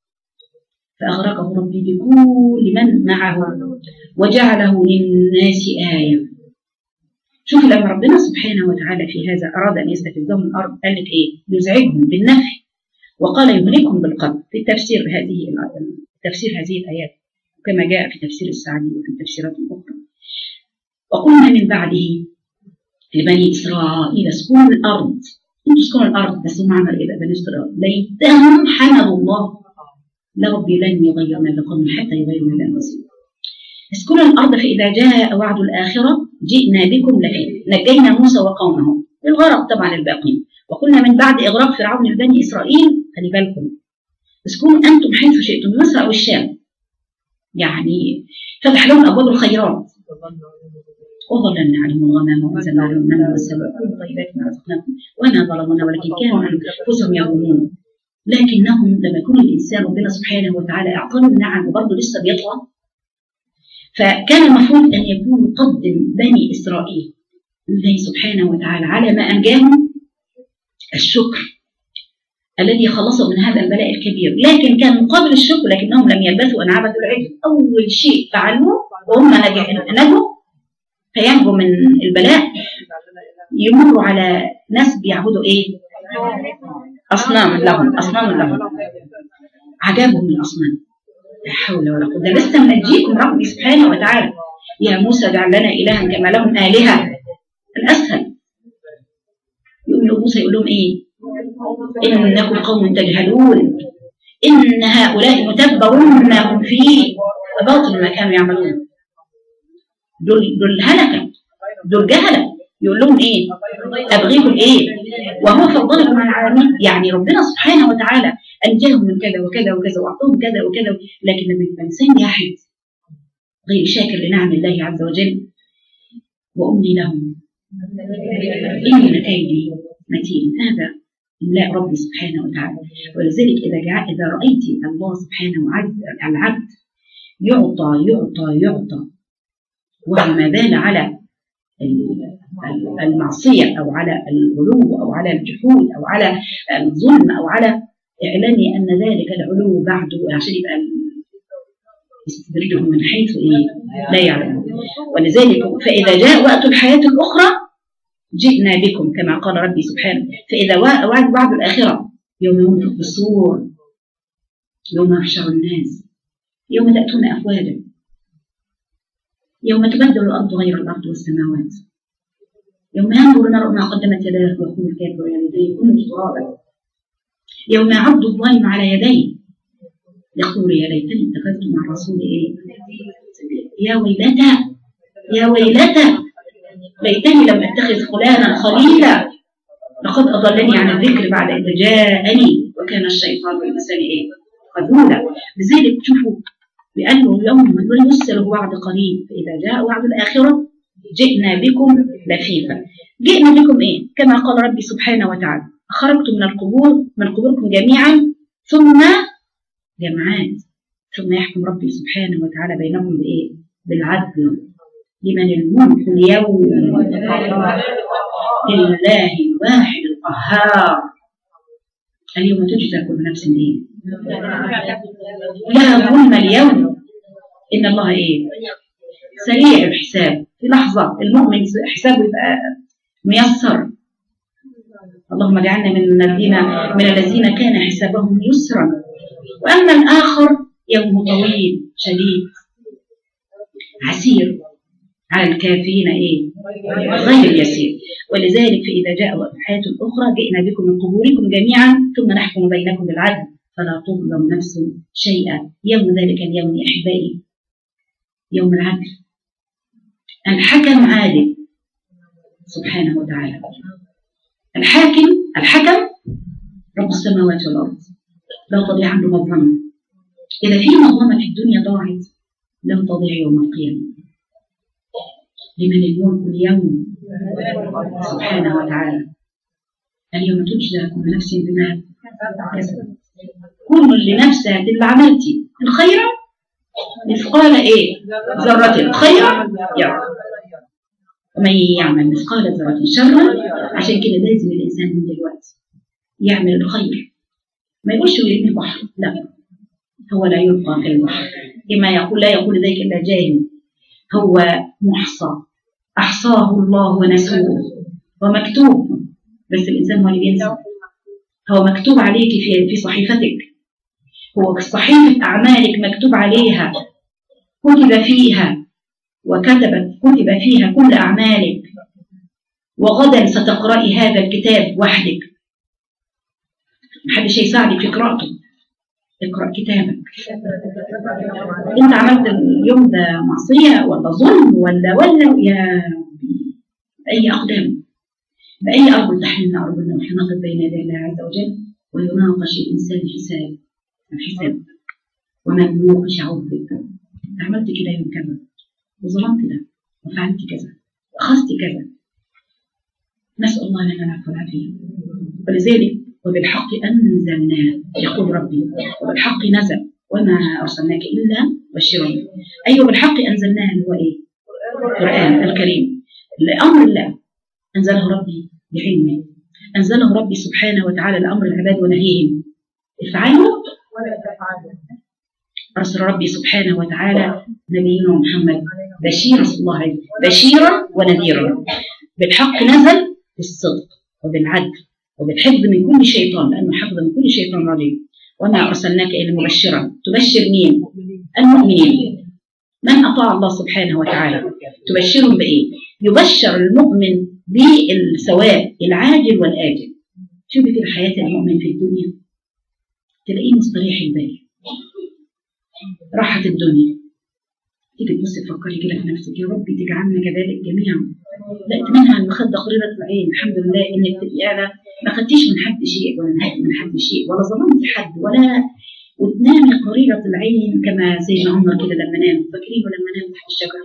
فأغرقه ربي بكل من معه وجعله للناس آية شوف لما ربنا سبحانه وتعالى في هذا أراد أن يستفزهم من الأرض قال لك إيه يزعجهم بالنفي وقال يهلكهم بالقتل في تفسير هذه تفسير هذه الآيات كما جاء في تفسير السعدي وفي التفسيرات الأخرى وقلنا من بعده لبني إسرائيل اسكنوا الأرض انتوا اسكنوا الأرض بس هم عملوا إيه بني إسرائيل ليتهم حمدوا الله لا ربي لن يغير من بقوم حتى يغيروا من أنفسهم اسكنوا الأرض فإذا جاء وعد الآخرة جئنا بكم لفيف نجينا موسى وقومه بالغرق طبعا الباقين وقلنا من بعد إغراق فرعون لبني إسرائيل خلي بالكم اسكنوا أنتم حيث شئتم مصر أو الشام يعني فتح لهم أبواب الخيرات وظللنا عليهم الغمام وأنزلنا عليهم المن والسلوى كل طيبات ما رزقناكم وما ظلمونا ولكن كانوا أنفسهم يظلمون لكنهم لما يكون الإنسان ربنا سبحانه وتعالى أعطاه النعم وبرضه لسه بيطغى فكان المفروض أن يكون قدم بني إسرائيل الله سبحانه وتعالى على ما أنجاهم الشكر الذي خلصهم من هذا البلاء الكبير لكن كان مقابل الشكر لكنهم لم يلبثوا أن عبدوا العجل أول شيء فعلوه وهم نجوا فينجوا من البلاء يمروا على ناس بيعبدوا ايه اصنام لهم اصنام لهم عجبهم الاصنام لا حول ولا قوه ده لسه منجيكم ربي سبحانه وتعالى يا موسى اجعل لنا الها كما لهم الهه الاسهل يقول له موسى يقول لهم ايه انكم قوم تجهلون ان هؤلاء متبر ما هم فيه وباطل ما كانوا يعملون دول دول هلكه دول جهله يقول لهم ايه ابغيكم ايه وهو فضلكم على العالمين يعني ربنا سبحانه وتعالى انجاهم من كذا وكذا وكذا واعطاهم كذا وكذا لكن لما يبقى انسان واحد غير شاكر لنعم الله عز وجل وامني لهم ان كيدي متين هذا املاء ربي سبحانه وتعالى ولذلك اذا جاء اذا رايت الله سبحانه وعز العبد يعطى يعطى يعطى وما بال على المعصية أو على الغلو أو على الجحود أو على الظلم أو على اعلاني أن ذلك العلو بعده عشان يبقى يستدرجهم من حيث إيه لا يعلمون ولذلك فإذا جاء وقت الحياة الأخرى جئنا بكم كما قال ربي سبحانه فإذا وعد بعد الآخرة يوم ينفق بالصور يوم يحشر الناس يوم تأتون أفواجا يوم تبدل الأرض غير الأرض والسماوات يوم ينظر المرء ما قدمت يداه ويقول الكافر يا ليتني كنت ترابا يوم يعض الظالم على يديه يقول يا ليتني اتخذت مع الرسول ايه يا ويلتى يا ويلتى ليتني لم اتخذ فلانا خليلا لقد اضلني عن الذكر بعد اذ جاءني وكان الشيطان بالانسان ايه خذولا لذلك تشوفوا بأنه يوم يسر وعد قريب فإذا جاء وعد الآخرة جئنا بكم لفيفا جئنا بكم إيه كما قال ربي سبحانه وتعالى خرجتم من القبور من قبوركم جميعا ثم جمعات ثم يحكم ربي سبحانه وتعالى بينكم بإيه بالعدل لمن الملك اليوم لله الواحد القهار اليوم تجزى كل نفس ايه لا ظلم اليوم ان الله ايه سريع الحساب في لحظة المؤمن حسابه يبقى ميسر اللهم اجعلنا من الذين من الذين كان حسابهم يسرا واما الاخر يوم طويل شديد عسير على الكافرين ايه غير يسير ولذلك فاذا جاء الحياه الاخرى جئنا بكم من قبوركم جميعا ثم نحكم بينكم بالعدل فلا تظلم نفس شيئا يوم ذلك اليوم يا احبائي يوم العدل الحكم عادل سبحانه وتعالى الحاكم الحكم رب السماوات والارض لا تضيع عنه مظلمه اذا في مظلمه في الدنيا ضاعت لن تضيع يوم القيامه لمن الملك اليوم سبحانه وتعالى اليوم تجزى كل نفس بما كسبت كل لنفسها اللي عملتي الخير مثقال ايه ذرة خيرا يرى ومن يعمل مثقال ذرة شرا عشان كده لازم الانسان من دلوقتي يعمل الخير ما يقولش يرمي البحر لا هو لا يلقى في البحر كما يقول لا يقول ذلك الا جاهل هو محصى احصاه الله ونسوه ومكتوب بس الانسان هو اللي بينسى هو مكتوب عليك في في صحيفتك هو صحيفة أعمالك مكتوب عليها كتب فيها وكتبت كتب فيها كل أعمالك وغدا ستقرأي هذا الكتاب وحدك محدش هيساعدك في قراءته اقرأ كتابك انت عملت اليوم ده معصية ولا ظلم ولا ولا يا بأي أقدام بأي أرض تحملنا أرضنا ونحن نقف بين يدي الله عز وجل ويناقش الإنسان حساب الحساب ومن يوقش عوضك عملت كده يوم كذا وظلمت ده وفعلت كذا وأخذت كذا نسأل الله لنا العفو والعافية ولذلك وبالحق أنزلناه يقول ربي وبالحق نزل وما أرسلناك إلا بشرا أيوة بالحق أنزلناه اللي هو إيه؟ القرآن الكريم لأمر الله أنزله ربي بعلمه أنزله ربي سبحانه وتعالى لأمر العباد ونهيهم افعلوا ولا تفعلوا أرسل ربي سبحانه وتعالى نبينا محمد بشيرا صلى الله عليه وسلم بشيرا ونذيرا بالحق نزل بالصدق وبالعدل وبالحفظ من كل شيطان لأنه حفظ من كل شيطان رجيم وما أرسلناك إلا مبشرا تبشر مين؟ المؤمنين من أطاع الله سبحانه وتعالى تبشرهم بإيه؟ يبشر المؤمن بالثواب العاجل والآجل شوفي كده حياة المؤمن في الدنيا تلاقيه مستريح البال راحة الدنيا تيجي تبصي تفكري كده في نفسك يا ربي تجعلنا كذلك جميعا لقيت منها المخدة قريرة العين الحمد لله انك تبقي انا ما خدتيش من حد شيء ولا نهيت من حد شيء ولا ظلمت حد ولا وتنامي قريرة العين كما سيدنا عمر كده لما نام فاكرين لما نام تحت الشجرة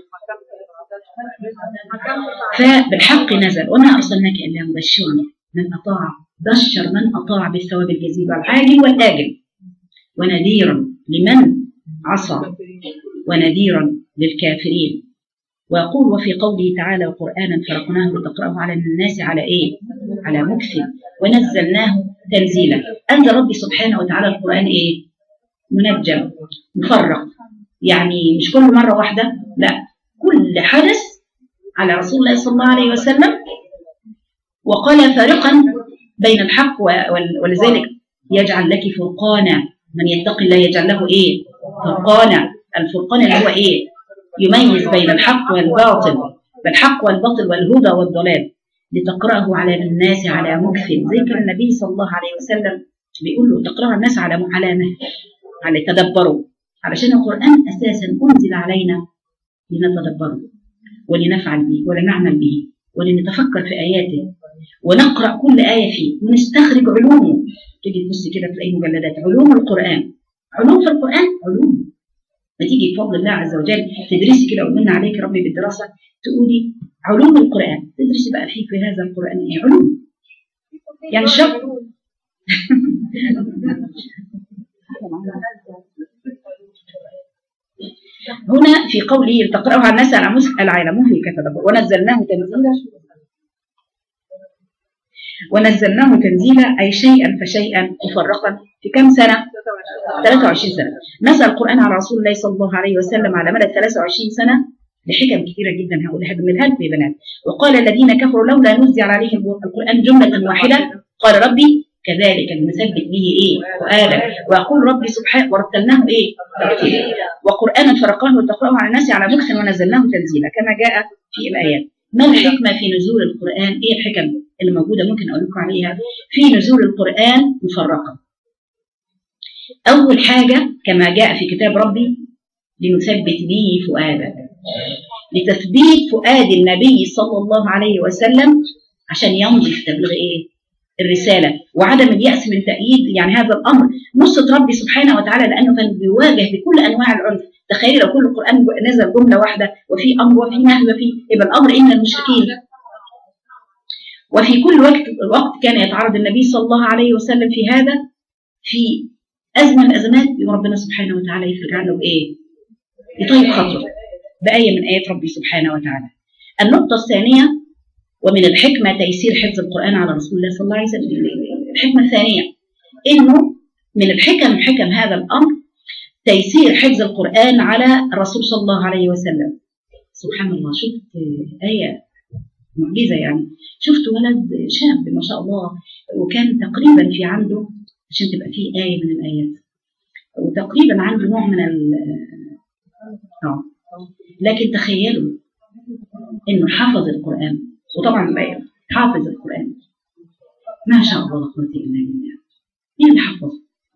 فبالحق نزل وما ارسلناك الا مبشرا من اطاع بشر من اطاع بالثواب الجزيل العاجل والاجل ونذيرا لمن عصى ونذيرا للكافرين ويقول وفي قوله تعالى وقرآنا فرقناه لتقرأه على الناس على إيه؟ على مكث ونزلناه تنزيلا أنزل ربي سبحانه وتعالى القرآن إيه؟ منجم مفرق يعني مش كل مرة واحدة لا كل حدث على رسول الله صلى الله عليه وسلم وقال فارقا بين الحق وال- ولذلك يجعل لك فرقانا من يتقي الله يجعل له ايه فرقانا الفرقان اللي هو ايه يميز بين الحق والباطل بالحق والباطل والهدى والضلال لتقرأه على الناس على مكث ذكر النبي صلى الله عليه وسلم بيقول له تقرأه الناس على على مهل على تدبروا علشان القرآن أساسا أنزل علينا لنتدبره ولنفعل به ولنعمل به ولنتفكر في آياته ونقرأ كل آية فيه ونستخرج علومه تيجي تبص كده تلاقي مجلدات علوم القرآن علوم في القرآن علوم ما تيجي بفضل الله عز وجل تدرسي كده ومن عليك ربي بالدراسة تقولي علوم القرآن تدرسي بقى فيه في هذا القرآن ايه علوم يعني الشرط هنا في قوله تقرأه على الناس على مسأل على مهلك تدبر ونزلناه تنزيلا ونزلناه تنزيلا أي شيئا فشيئا مفرقا في كم سنة 23 سنة نزل القرآن على رسول الله صلى الله عليه وسلم على مدى 23 سنة لحكم كثيرة جدا هقول هدملها لكم يا بنات وقال الذين كفروا لولا نزل عليهم القرآن جملة واحدة قال ربي كذلك نثبت به ايه فؤادا ويقول ربي سبحانه ورتلناه ايه ترتيلا وقرانا فرقناه وتقراه على الناس على مكث ونزلناه تنزيلا كما جاء في الايات ما الحكمه في نزول القران ايه الحكم اللي موجوده ممكن اقول لكم عليها في نزول القران مفرقه اول حاجه كما جاء في كتاب ربي لنثبت به فؤادك لتثبيت فؤاد النبي صلى الله عليه وسلم عشان يمضي في تبليغ ايه الرساله وعدم الياس من تأييد يعني هذا الامر نصره ربي سبحانه وتعالى لانه كان بيواجه بكل انواع العنف تخيلي لو كل القران نزل جمله واحده وفي امر وفي نهي وفي يبقى الامر ان المشركين وفي كل وقت وقت كان يتعرض النبي صلى الله عليه وسلم في هذا في ازمه من الازمات يوم ربنا سبحانه وتعالى يفرج عنه بايه؟ يطيب خاطره بايه من ايات ربي سبحانه وتعالى. النقطه الثانيه ومن الحكمة تيسير حفظ القرآن على رسول الله صلى الله عليه وسلم الحكمة الثانية إنه من الحكم حكم هذا الأمر تيسير حفظ القرآن على الرسول صلى الله عليه وسلم سبحان الله شفت آية معجزة يعني شفت ولد شاب ما شاء الله وكان تقريبا في عنده عشان تبقى فيه آية من الآيات وتقريبا عنده نوع من ال آه لكن تخيلوا إنه حفظ القرآن وطبعا بقى حافظ القرآن ما شاء الله لا قوة إلا بالله مين اللي حفظ؟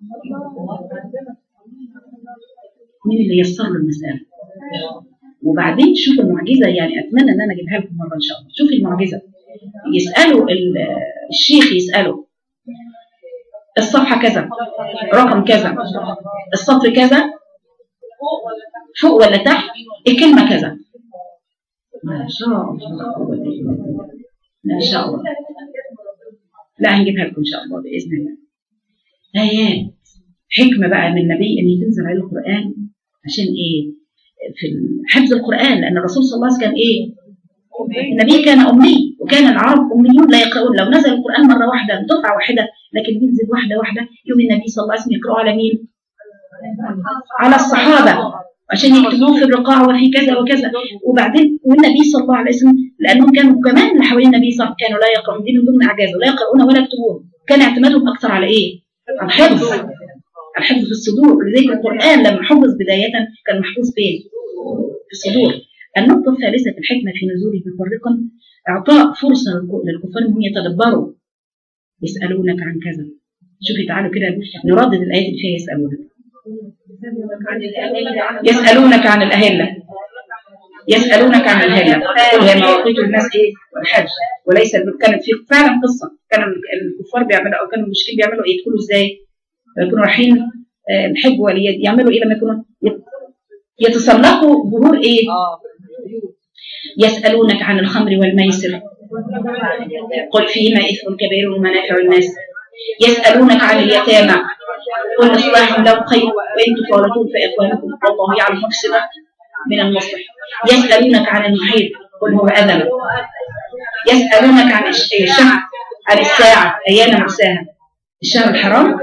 مين اللي يسر له المسألة؟ وبعدين شوف المعجزة يعني أتمنى إن أنا أجيبها لكم مرة إن شاء الله شوف المعجزة يسألوا الشيخ يسأله الصفحة كذا رقم كذا السطر كذا فوق ولا تحت الكلمة كذا ما شاء الله ما شاء الله لا هنجيبها لكم ان شاء الله باذن الله ايات حكمه بقى من النبي ان تنزل عليه القران عشان ايه في حفظ القران لان الرسول صلى الله عليه وسلم كان ايه النبي كان امي وكان العرب أميون لا يقرؤون لو نزل القرآن مرة واحدة دفعة واحدة لكن بينزل واحدة واحدة يوم النبي صلى الله عليه وسلم يقرأوا على مين؟ على الصحابة عشان يكتبوه في الرقاع وفي كذا وكذا وبعدين والنبي صلى الله عليه وسلم لانهم كانوا كمان اللي حوالين النبي صلى الله عليه وسلم كانوا لا يقرؤون دي من ضمن اعجازه لا يقرؤون ولا يكتبون كان اعتمادهم اكثر على ايه؟ على الحفظ الحفظ في الصدور ولذلك القران لما حفظ بدايه كان محفوظ فين؟ في الصدور النقطه الثالثه في الحكمه في نزوله مفرقا اعطاء فرصه للكفار انهم يتدبروا يسالونك عن كذا شوفي تعالوا كده نردد الايات اللي فيها يسالونك يسألونك عن الأهلة يسألونك عن الأهلة قل هي مواقيت الناس إيه والحج وليس كانت في فعلا قصة كان الكفار بيعملوا أو كانوا المشركين بيعملوا إيه يدخلوا إزاي يكونوا رايحين الحج وليد يعملوا إيه لما يكونوا يتسلقوا ظهور إيه يسألونك عن الخمر والميسر قل فيهما إثم كبير ومنافع الناس يسألونك عن اليتامى قل إصلاح لهم خير وإن تخالطون فإخوانكم والله يعلم مفسدة من المصلح يسألونك عن المحيط قل هو أذى يسألونك عن الشهر عن الساعة أيام مرساها الشهر الحرام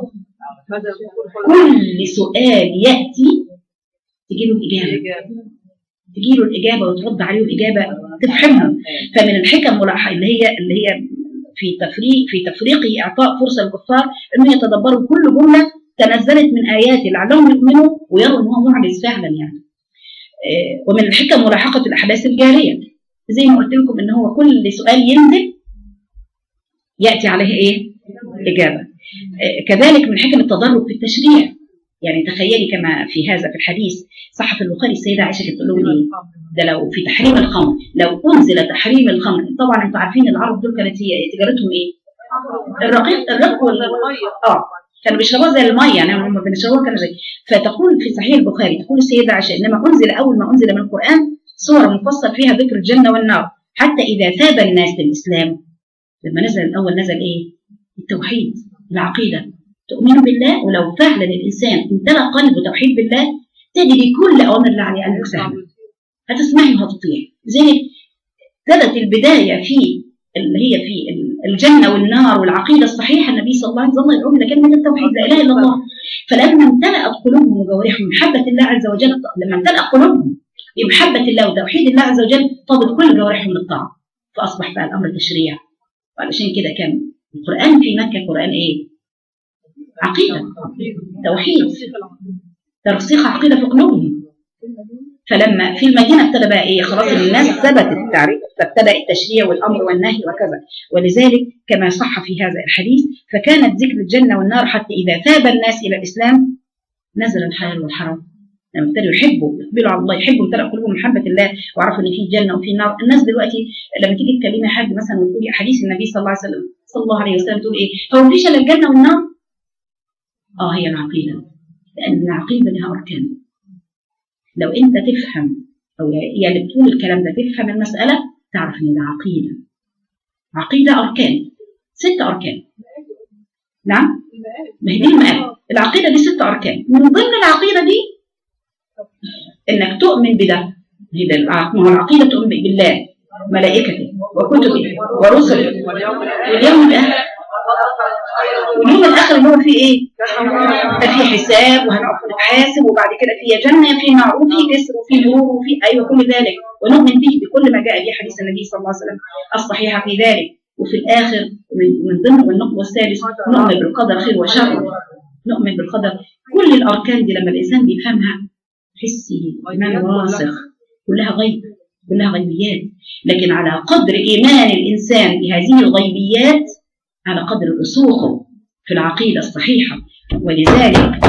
كل سؤال يأتي تجيله الإجابة تجيله الإجابة وترد عليه الإجابة تفهمها فمن الحكم ملاحظة اللي هي اللي هي في تفريق في تفريقه اعطاء فرصه للكفار انه يتدبروا كل جمله تنزلت من اياته لعلهم يؤمنوا ويروا ان هو معجز فعلا يعني. ومن الحكم ملاحقه الاحداث الجاريه زي ما قلت لكم ان هو كل سؤال ينزل ياتي عليه ايه؟ اجابه. كذلك من حكم التدرج في التشريع يعني تخيلي كما في هذا في الحديث صح في البخاري السيده عائشه كانت تقول لهم ايه؟ ده لو في تحريم الخمر لو انزل تحريم الخمر طبعا انتوا عارفين العرب دول كانت هي تجارتهم ايه؟ الرقيق الرق وال اه كانوا بيشربوها زي الميه يعني هم بيشربوها كانوا زي فتقول في صحيح البخاري تقول السيده عائشه انما انزل اول ما انزل من القران سوره مفصل فيها ذكر الجنه والنار حتى اذا تاب الناس للاسلام لما نزل الاول نزل ايه؟ التوحيد العقيده تؤمن بالله ولو فعلا الانسان امتلأ قلبه توحيد بالله تجد كل اوامر الله عليه انك سهل هتسمعي وهتطيع زي ابتدت البدايه في اللي هي في الجنه والنار والعقيده الصحيحه النبي صلى الله عليه وسلم يدعو الى كلمه التوحيد لا اله الا الله فلما امتلأت قلوبهم وجوارحهم بمحبه الله عز وجل لما امتلأ قلوبهم بمحبه الله وتوحيد الله عز وجل طابت كل جوارحهم للطاعه فاصبح بقى الامر تشريع وعلشان كده كان القران في مكه قران ايه؟ عقيدة توحيد ترسيخ عقيدة في قلوبهم فلما في المدينة ابتدى بقى ايه خلاص الناس ثبت التعريف فابتدأ التشريع والأمر والنهي وكذا ولذلك كما صح في هذا الحديث فكانت ذكر الجنة والنار حتى إذا ثاب الناس إلى الإسلام نزل الحلال والحرام لما ابتدوا يحبوا يقبلوا على الله يحبوا امتلأ قلوبهم محبة الله وعرفوا ان في جنة وفي نار الناس دلوقتي لما تيجي تكلمي حد مثلا وتقولي احاديث النبي صلى الله عليه وسلم صلى الله عليه وسلم تقول ايه هو مفيش الا الجنة والنار اه هي العقيدة لأن العقيدة لها أركان لو أنت تفهم أو يا اللي بتقول الكلام ده تفهم المسألة تعرف إن ده عقيدة عقيدة أركان ست أركان نعم ما هي دي المقام العقيدة دي ست أركان من ضمن العقيدة دي إنك تؤمن بده هي ده ما هو العقيدة تؤمن بالله ملائكته وكتبه ورسله واليوم الآخر واليوم الاخر اللي هو فيه ايه؟ في حساب وهنقف نتحاسب وبعد كده في جنه في نار وفي جسر وفي نور وفي ايوه كل ذلك ونؤمن به بكل ما جاء به حديث النبي صلى الله عليه وسلم الصحيحه في ذلك وفي الاخر من ضمن والنقطه الثالث نؤمن بالقدر خير وشر نؤمن بالقدر كل الاركان دي لما الانسان بيفهمها حسي ايمان راسخ كلها غيب كلها غيبيات لكن على قدر ايمان الانسان بهذه الغيبيات على قدر رسوخه في العقيدة الصحيحة ولذلك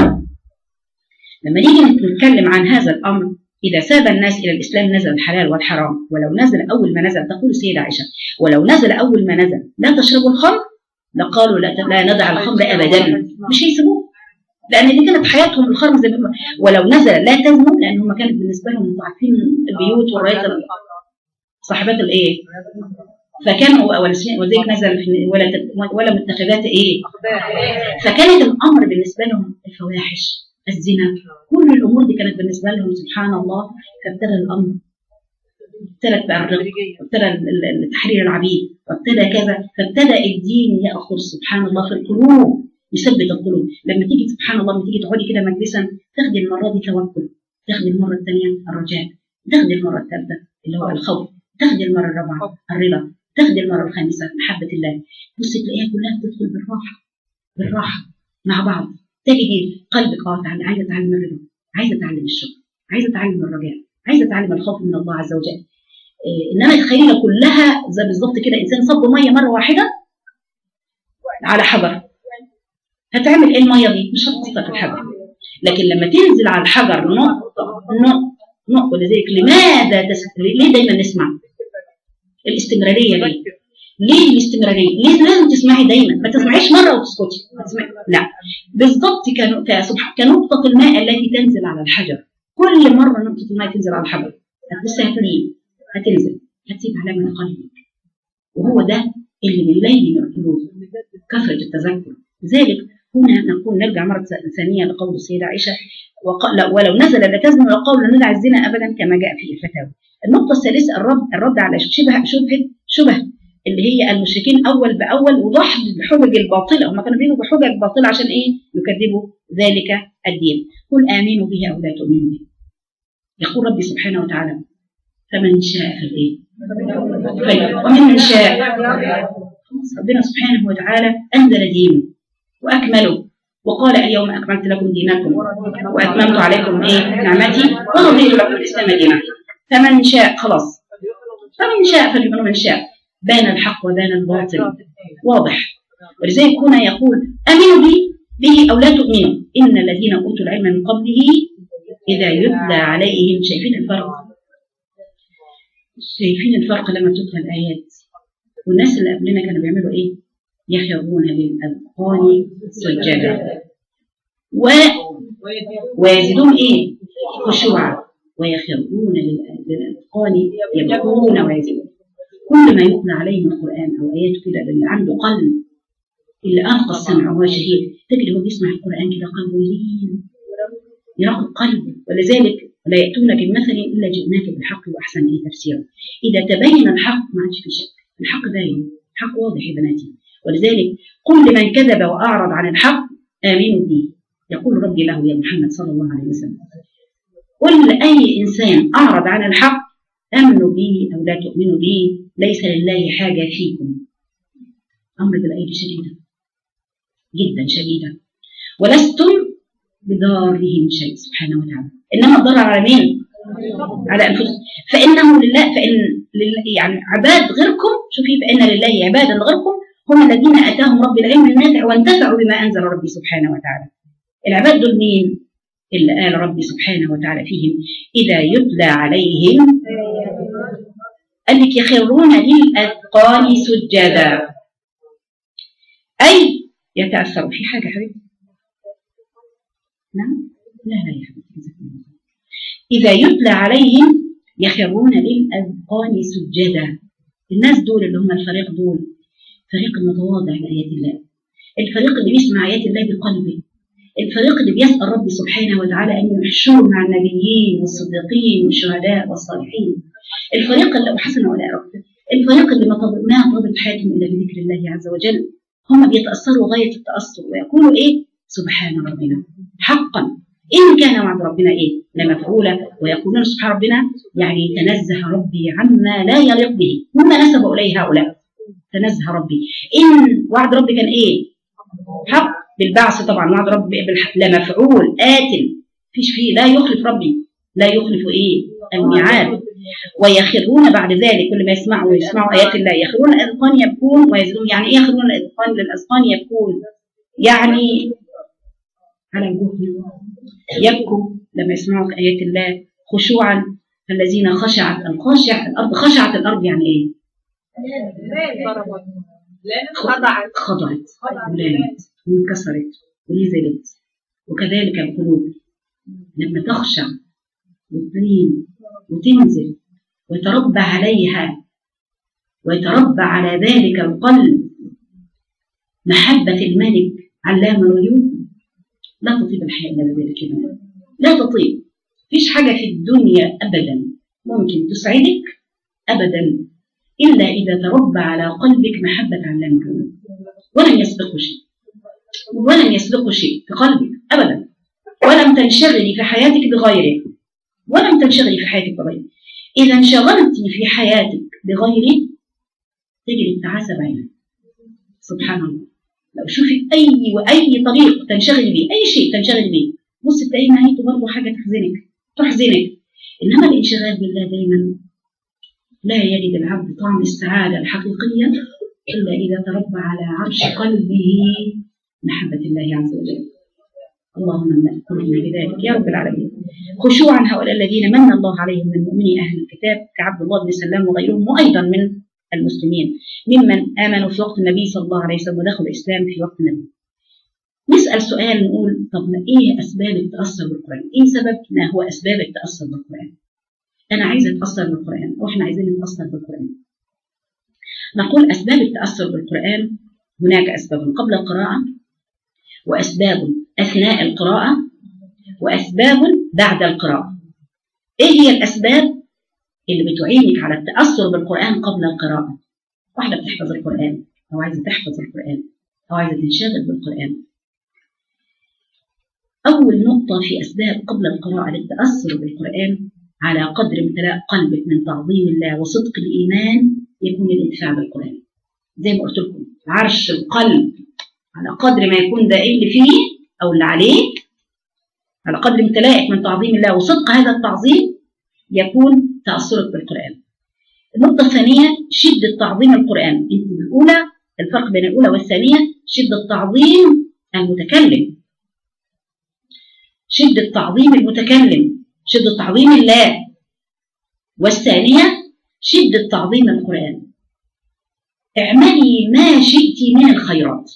لما نيجي نتكلم عن هذا الأمر إذا ساب الناس إلى الإسلام نزل الحلال والحرام ولو نزل أول ما نزل تقول السيدة عائشة ولو نزل أول ما نزل لا تشربوا الخمر لقالوا لا, لا ندع الخمر أبدا مش هيسيبوه لأن دي كانت حياتهم الخمر زي ما ولو نزل لا تزنوا لأن هم كانت بالنسبة لهم عارفين البيوت والرايات صاحبات الإيه فكانوا وذلك نزل في ولا ولا متخذات ايه فكانت الامر بالنسبه لهم الفواحش الزنا كل الامور دي كانت بالنسبه لهم سبحان الله فابتدى الامر ابتدت بقى الرق وابتدى ال- ال- تحرير العبيد وابتدى كذا فابتدى الدين ياخذ سبحان الله في القلوب يثبت القلوب لما تيجي سبحان الله لما تيجي تقعدي كده مجلسا تاخدي المره دي توكل تاخدي المره الثانيه الرجاء تاخدي المره الثالثه اللي هو الخوف تاخدي المره الرابعه الرضا تاخدي المره الخامسه محبه الله بصي تلاقيها كلها بتدخل بالراحه بالراحه مع بعض تجدي قلبك اه تعالى عايزه اتعلم الرضا عايزه اتعلم الشكر عايزه اتعلم الرجاء عايزه اتعلم الخوف من الله عز وجل إيه انما تخيلي كلها زي بالظبط كده انسان صب ميه مره واحده على حجر هتعمل ايه الميه دي؟ مش هتأثر في الحجر لكن لما تنزل على الحجر نقطه نقطه نقطه ولذلك لماذا تس... ليه دايما نسمع؟ الاستمراريه ليه؟ ليه الاستمراريه؟ ليه لازم تسمعي دايما؟ ما تسمعيش مره وتسكتي ما تسمعي. لا بالضبط كنو- كسبح- كنقطه الماء التي تنزل على الحجر كل مره نقطه الماء تنزل على الحجر هتبصي هتلين هتنزل هتسيب علامه على قلبك وهو ده اللي بيلين القلوب كثره التذكر لذلك هنا نقول نرجع مره ثانيه لقول السيده عائشه وق- لا- ولو نزل لتزن وقول لا ندع الزنا ابدا كما جاء في الفتاوى. النقطه الثالثه الرد الرد على شبه شبهه شبه اللي هي المشركين اول باول وضح الحجج الباطله هم كانوا بيجوا بحجج باطله عشان ايه؟ يكذبوا ذلك الدين. قل امنوا به او لا تؤمنوا به. يقول ربي سبحانه وتعالى فمن شاء فالايه؟ طيب ومن شاء خلاص ربنا سبحانه وتعالى انزل دينه واكمله وقال اليوم اكملت لكم دينكم واتممت عليكم ايه نعمتي ورضيت لكم الاسلام دينا فمن شاء خلاص فمن شاء فليؤمن من شاء بان الحق وبان الباطل واضح ولذلك هنا يقول امنوا بي به او لا تؤمنوا ان الذين اوتوا العلم من قبله اذا يتلى عليهم شايفين الفرق شايفين الفرق لما تتلى الايات والناس اللي قبلنا كانوا بيعملوا ايه يخرون للاذقان سجدا و ويزيدون ايه خشوعا ويخرون لل- للاذقان يبكون ويزيدون كل ما يتلى عليه من القران او ايات كده اللي عنده قلب اللي انقى السمع وهو شهيد تجد هو بيسمع القران كده قلبه يلين يرقق قلبه ولذلك لا ياتونك بمثل الا جئناك بالحق واحسن ايه تفسيرا اذا تبين الحق ما عادش في شك الحق باين الحق واضح يا بناتي ولذلك قل لمن كذب واعرض عن الحق امنوا به يقول ربي له يا محمد صلى الله عليه وسلم قل لاي انسان اعرض عن الحق امنوا به او لا تؤمنوا به ليس لله حاجه فيكم امر بالايدي شديده جدا شديده ولستم بضارهم شيء سبحانه وتعالى انما الضرر على مين؟ على انفسهم فانه لله فان لله يعني عباد غيركم شوفي فان لله عبادا غيركم هم الذين اتاهم رب العلم النافع وانتفعوا بما انزل ربي سبحانه وتعالى العباد دول مين؟ اللي قال ربي سبحانه وتعالى فيهم اذا يتلى عليهم قال لك يخرون للاذقان سجدا اي يتاثروا في حاجه حبيبتي نعم لا لا يا حبيبتي جزاكم الله خير. إذا يتلى عليهم يخرون للأذقان سجدا الناس دول اللي هم الفريق دول فريق المتواضع لآيات الله الفريق اللي بيسمع آيات الله بقلبه الفريق اللي بيسأل ربي سبحانه وتعالى أن يحشره مع النبيين والصديقين والشهداء والصالحين الفريق اللي وحسن ولا رب الفريق اللي ما طب- ما طلبت حياتهم إلا بذكر الله عز وجل هم بيتأثروا غاية التأثر ويقولوا إيه سبحان ربنا حقا إن كان وعد ربنا إيه لمفعولا ويقولون سبحان ربنا يعني تنزه ربي عما لا يليق به مما نسب إليه هؤلاء تنزه ربي إن وعد ربي كان إيه حق بالبعث طبعا وعد ربي بالحق لمفعول آت فيش فيه لا يخلف ربي لا يخلف إيه الميعاد ويخرون بعد ذلك كل ما يسمعوا ويسمعوا آيات الله يخرون الأذقان يبكون ويزيدون يعني إيه يخرون الأذقان للأذقان يبكون يعني على الجهل يبكوا لما يسمعوا آيات الله خشوعا الذين خشعت الخاشع الأرض خشعت الأرض يعني إيه؟ خضعت خضعت ولانت وانكسرت ونزلت وكذلك القلوب لما تخشع وتلين وتنزل ويتربى عليها ويتربى على ذلك القلب محبة الملك علام الغيوب لا تطيب الحياة إلا بذلك المال لا تطيب فيش حاجة في الدنيا أبدا ممكن تسعدك أبدا إلا إذا تربى على قلبك محبة علام الغيوب ولن يسبقه شيء ولن يسبقه شيء في قلبك أبدا ولم تنشغلي في حياتك بغيره ولم تنشغلي في حياتك بغيره إذا انشغلت في حياتك بغيره تجري التعاسة بعينك سبحان الله لو شوفي أي وأي طريق تنشغلي به أي شيء تنشغلي به بص تلاقي نهايته برضه حاجة تحزنك تحزنك إنما الانشغال بالله دايما لا يجد العبد طعم السعادة الحقيقية إلا إذا تربى على عرش قلبه محبة الله عز وجل اللهم املأ قلوبنا بذلك يا رب العالمين خشوعا هؤلاء الذين من الله عليهم من مؤمني أهل الكتاب كعبد الله بن سلام وغيرهم وأيضا من المسلمين ممن آمنوا في وقت النبي صلى الله عليه وسلم ودخلوا الإسلام في وقت النبي نسأل سؤال نقول طب ما إيه أسباب التأثر بالقرآن؟ إيه سبب ما هو أسباب التأثر بالقرآن؟ أنا عايزة أتأثر بالقرآن وإحنا عايزين نتأثر بالقرآن نقول أسباب التأثر بالقرآن هناك أسباب قبل القراءة وأسباب أثناء القراءة وأسباب بعد القراءة إيه هي الأسباب اللي بتعينك على التأثر بالقرآن قبل القراءة واحدة بتحفظ القرآن أو عايزة تحفظ القرآن أو عايزة تنشغل بالقرآن أول نقطة في أسباب قبل القراءة للتأثر بالقرآن على قدر امتلاء قلبك من تعظيم الله وصدق الإيمان يكون الانتفاع بالقرآن زي ما قلت لكم عرش القلب على قدر ما يكون ده إيه اللي فيه أو اللي عليه على قدر امتلائك من تعظيم الله وصدق هذا التعظيم يكون تأثرك بالقرآن النقطة الثانية شدة تعظيم القرآن انت الأولى الفرق بين الأولى والثانية شدة تعظيم المتكلم شدة تعظيم المتكلم شدة تعظيم الله والثانية شدة تعظيم القرآن اعملي ما شئت من الخيرات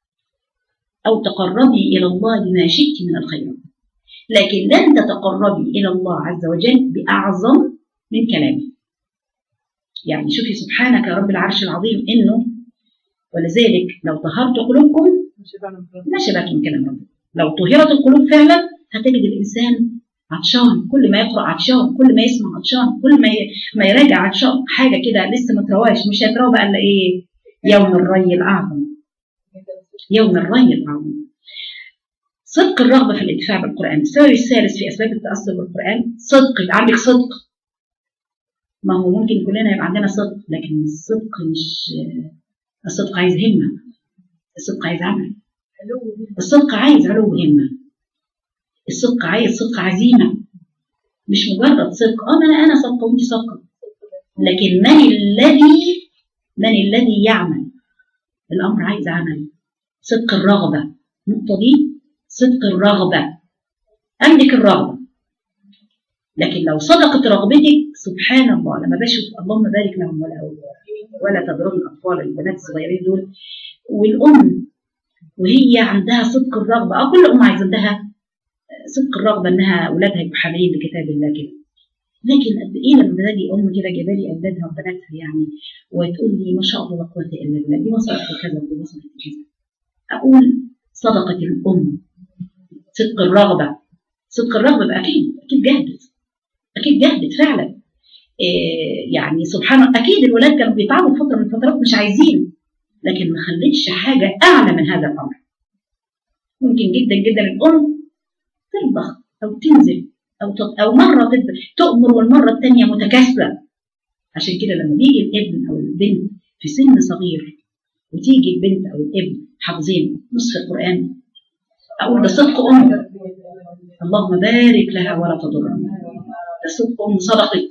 أو تقربي إلى الله بما شئت من الخيرات لكن لن تتقربي إلى الله عز وجل بأعظم من كلامه يعني شوفي سبحانك يا رب العرش العظيم إنه ولذلك لو طهرت قلوبكم ما شبهت من كلام ربك لو طهرت القلوب فعلا هتجد الإنسان عطشان كل ما يقرأ عطشان كل ما يسمع عطشان كل ما ما يراجع عطشان حاجة كده لسه ما ترواش مش هتروى بقى إلا إيه يوم الري الأعظم يوم الري العظيم صدق الرغبة في الانتفاع بالقرآن السبب الثالث في أسباب التأثر بالقرآن صدق يبقى عندك صدق ما هو ممكن كلنا يبقى عندنا صدق لكن الصدق مش الصدق عايز همة الصدق عايز عمل الصدق عايز علو همة الصدق عايز صدق عزيمة مش مجرد صدق اه انا انا صدقه وانت صدقه لكن من الذي من الذي يعمل الامر عايز عمل صدق الرغبه النقطه دي صدق الرغبه عندك الرغبه لكن لو صدقت رغبتك سبحان الله لما بشوف اللهم بارك لهم ولا ولا تضرب الاطفال البنات الصغيرين دول والام وهي عندها صدق الرغبه اه كل ام عايز عندها صدق الرغبه انها اولادها يبقوا حاملين لكتاب الله كده لكن قد ايه لما باجي ام كده جايبه لي اولادها وبناتها يعني وتقول لي ما شاء الله لا قوه الا بالله دي وصلت لكذا ودي وصلت لكذا اقول صدقه الام صدق الرغبه صدق الرغبه بقى اكيد اكيد جهدت اكيد جهدت فعلا إيه يعني سبحان الله اكيد الولاد كانوا بيتعبوا فتره من الفترات مش عايزين لكن ما خلتش حاجه اعلى من هذا الامر ممكن جدا جدا الام ترضخ او تنزل او او مره تؤمر والمره الثانيه متكاسله عشان كده لما بيجي الابن او البنت في سن صغير وتيجي البنت او الابن حافظين نصف القران اقول ده صدق ام اللهم بارك لها ولا تضرنا ده صدق ام صدقت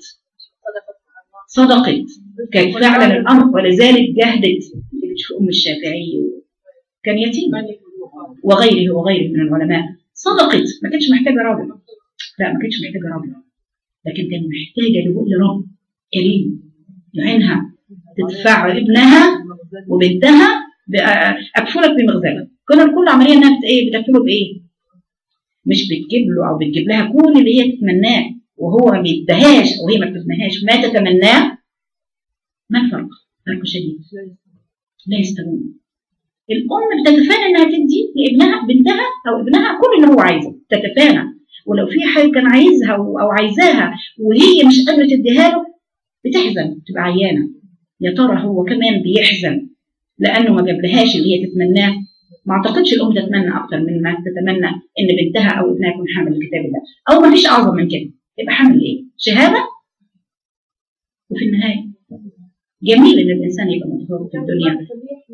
صدقت كانت فعلا الامر ولذلك جهدت تشوف ام الشافعي كان يتيم وغيره وغيره من العلماء صدقت ما كانتش محتاجه راجل لا ما كانتش محتاجه راجل لكن كانت محتاجه لرب كريم يعينها تدفع ابنها وبنتها اكفلك بمغزله كنا كل عمليه انها ايه بتكفله بايه؟ مش بتجيب له او بتجيب لها كل اللي هي تتمناه وهو ما بيديهاش او هي ما بتتمناهاش ما تتمناه ما الفرق؟ فرق شديد لا يستوون الام بتتفانى انها تدي لابنها بنتها او ابنها كل اللي هو عايزه تتفانى ولو في حاجه كان عايزها او عايزاها وهي مش قادره تديها له بتحزن تبقى عيانه يا ترى هو كمان بيحزن لانه ما جابلهاش اللي هي تتمناه ما اعتقدش الام تتمنى اكتر من ما تتمنى ان بنتها او ابنها يكون حامل الكتاب ده او ما فيش اعظم من كده يبقى حامل ايه شهاده وفي النهايه جميل ان الانسان يبقى متفوق في الدنيا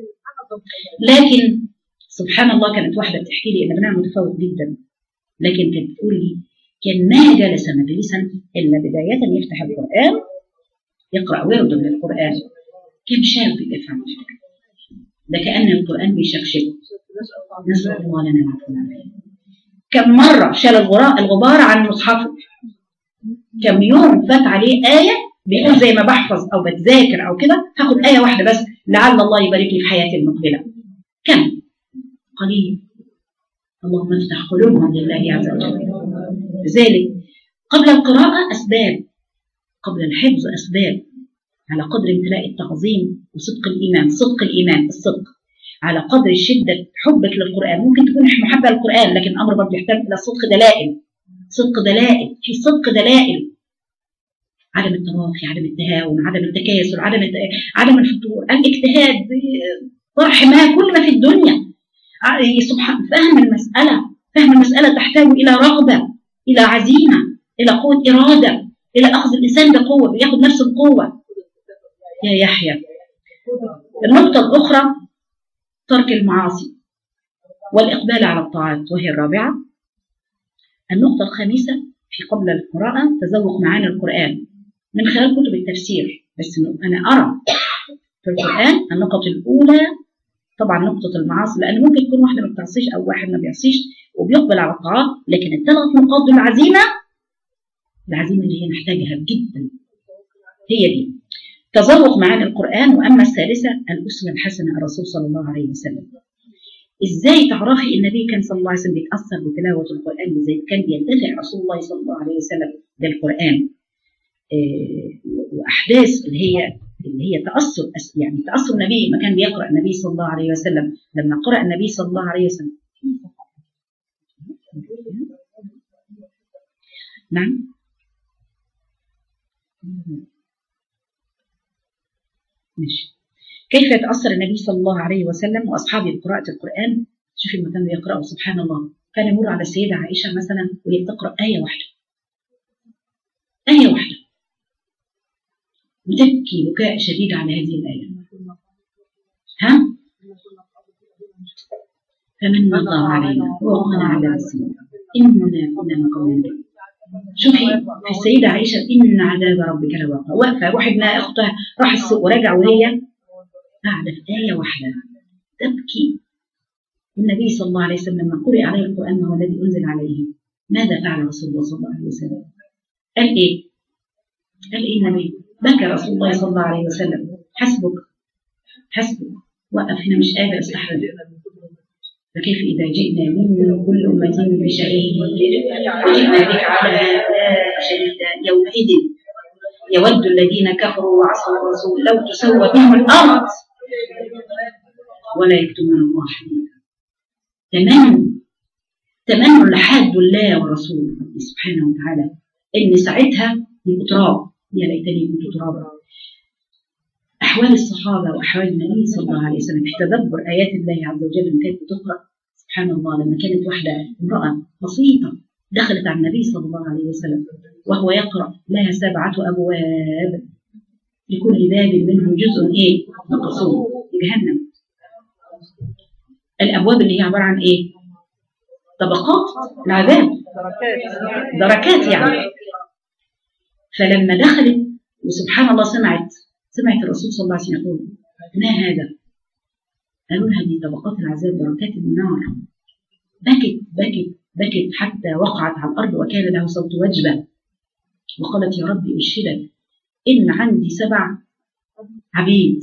لكن سبحان الله كانت واحده بتحكي لي ان ابنها متفوق جدا لكن كانت بتقول لي كان ما جلس مجلسا الا بدايه يفتح القران يقرا ورد من القران كم شاب يفهم ده كان القران بيشكشك نسال الله لنا العفو والعافيه كم مره شال الغراء الغبار عن مصحفه كم يوم فات عليه ايه بيقول زي ما بحفظ او بتذاكر او كده هاخد ايه واحده بس لعل الله يبارك لي في حياتي المقبله كم قليل اللهم افتح قلوبهم لله عز وجل لذلك قبل القراءة أسباب قبل الحفظ أسباب على قدر امتلاء التعظيم وصدق الإيمان صدق الإيمان الصدق على قدر شدة حبك للقرآن ممكن تكون محبة للقرآن لكن الأمر برضه يحتاج إلى صدق دلائل صدق دلائل في صدق دلائل عدم التراخي عدم التهاون عدم التكاسل عدم عدم الفتور الاجتهاد طرح ما كل ما في الدنيا سبحان فهم المسألة فهم المسألة تحتاج إلى رغبة إلى عزيمة إلى قوة إرادة إلى أخذ الإنسان بقوة بياخد نفس القوة يا يحيى النقطة الأخرى ترك المعاصي والإقبال على الطاعات وهي الرابعة النقطة الخامسة في قبل القراءة تذوق معاني القرآن من خلال كتب التفسير بس أنا أرى في القرآن النقطة الأولى طبعا نقطة المعاصي لأن ممكن تكون واحدة ما بتعصيش أو واحد ما بيعصيش وبيقبل على الطاعات لكن الثلاث نقاط دول العزيمة العزيمة اللي هي محتاجها جدا هي دي تذوق معاني القرآن وأما الثالثة الأسوة الحسنة الرسول صلى الله عليه وسلم ازاي تعرفي النبي كان صلى الله عليه وسلم بيتاثر بتلاوه القران ازاي كان بينتفع رسول الله صلى الله عليه وسلم بالقران إيه واحداث اللي هي اللي هي تاثر يعني تاثر النبي ما كان بيقرا النبي صلى الله عليه وسلم لما قرا النبي صلى الله عليه وسلم نعم ماشي كيف يتأثر النبي صلى الله عليه وسلم وأصحابه بقراءة القرآن شوفي لما كانوا يقرأوا سبحان الله كان يمر على السيدة عائشة مثلا وهي بتقرأ آية واحدة آية واحدة وتبكي بكاء شديد على هذه الآية ها؟ فمن الله علينا ووقنا على السنة إننا كنا مقومين شوفي في السيدة عائشة إن عذاب ربك لواقع واقفة روح ابنها أختها راح السوق ورجع وهي قاعدة في آية واحدة تبكي النبي صلى الله عليه وسلم لما قرئ عليه القرآن وهو الذي أنزل عليه ماذا فعل رسول الله صلى الله عليه وسلم؟ قال إيه؟ قال إيه النبي؟ بكى رسول الله صلى الله عليه وسلم حسبك حسبك وقف هنا مش قادر استحمل فكيف إذا جئنا من كل أمة بشهيد وجئنا بك على هؤلاء شهيدا يومئذ يود الذين كفروا وعصوا الرسول لو تسوى بهم الأرض ولا يكتمون الله حديثا تمنوا تمنوا لحاد الله ورسوله سبحانه وتعالى ان ساعتها يبقوا تراب يا ليتني كنت ترابا احوال الصحابه واحوال النبي صلى الله عليه وسلم في تدبر ايات الله عز وجل لما كانت بتقرا سبحان الله لما كانت واحده امراه بسيطه دخلت على النبي صلى الله عليه وسلم وهو يقرا لها سبعه ابواب لكل باب منهم جزء ايه مقصود جهنم الابواب اللي هي عباره عن ايه طبقات العذاب دركات يعني فلما دخلت وسبحان الله سمعت سمعت الرسول صلى الله عليه وسلم يقول ما هذا قالوا لها دي طبقات العذاب دركات النار بكت بكت بكت حتى وقعت على الارض وكان له صوت وجبه وقالت يا ربي اشهدك ان عندي سبع عبيد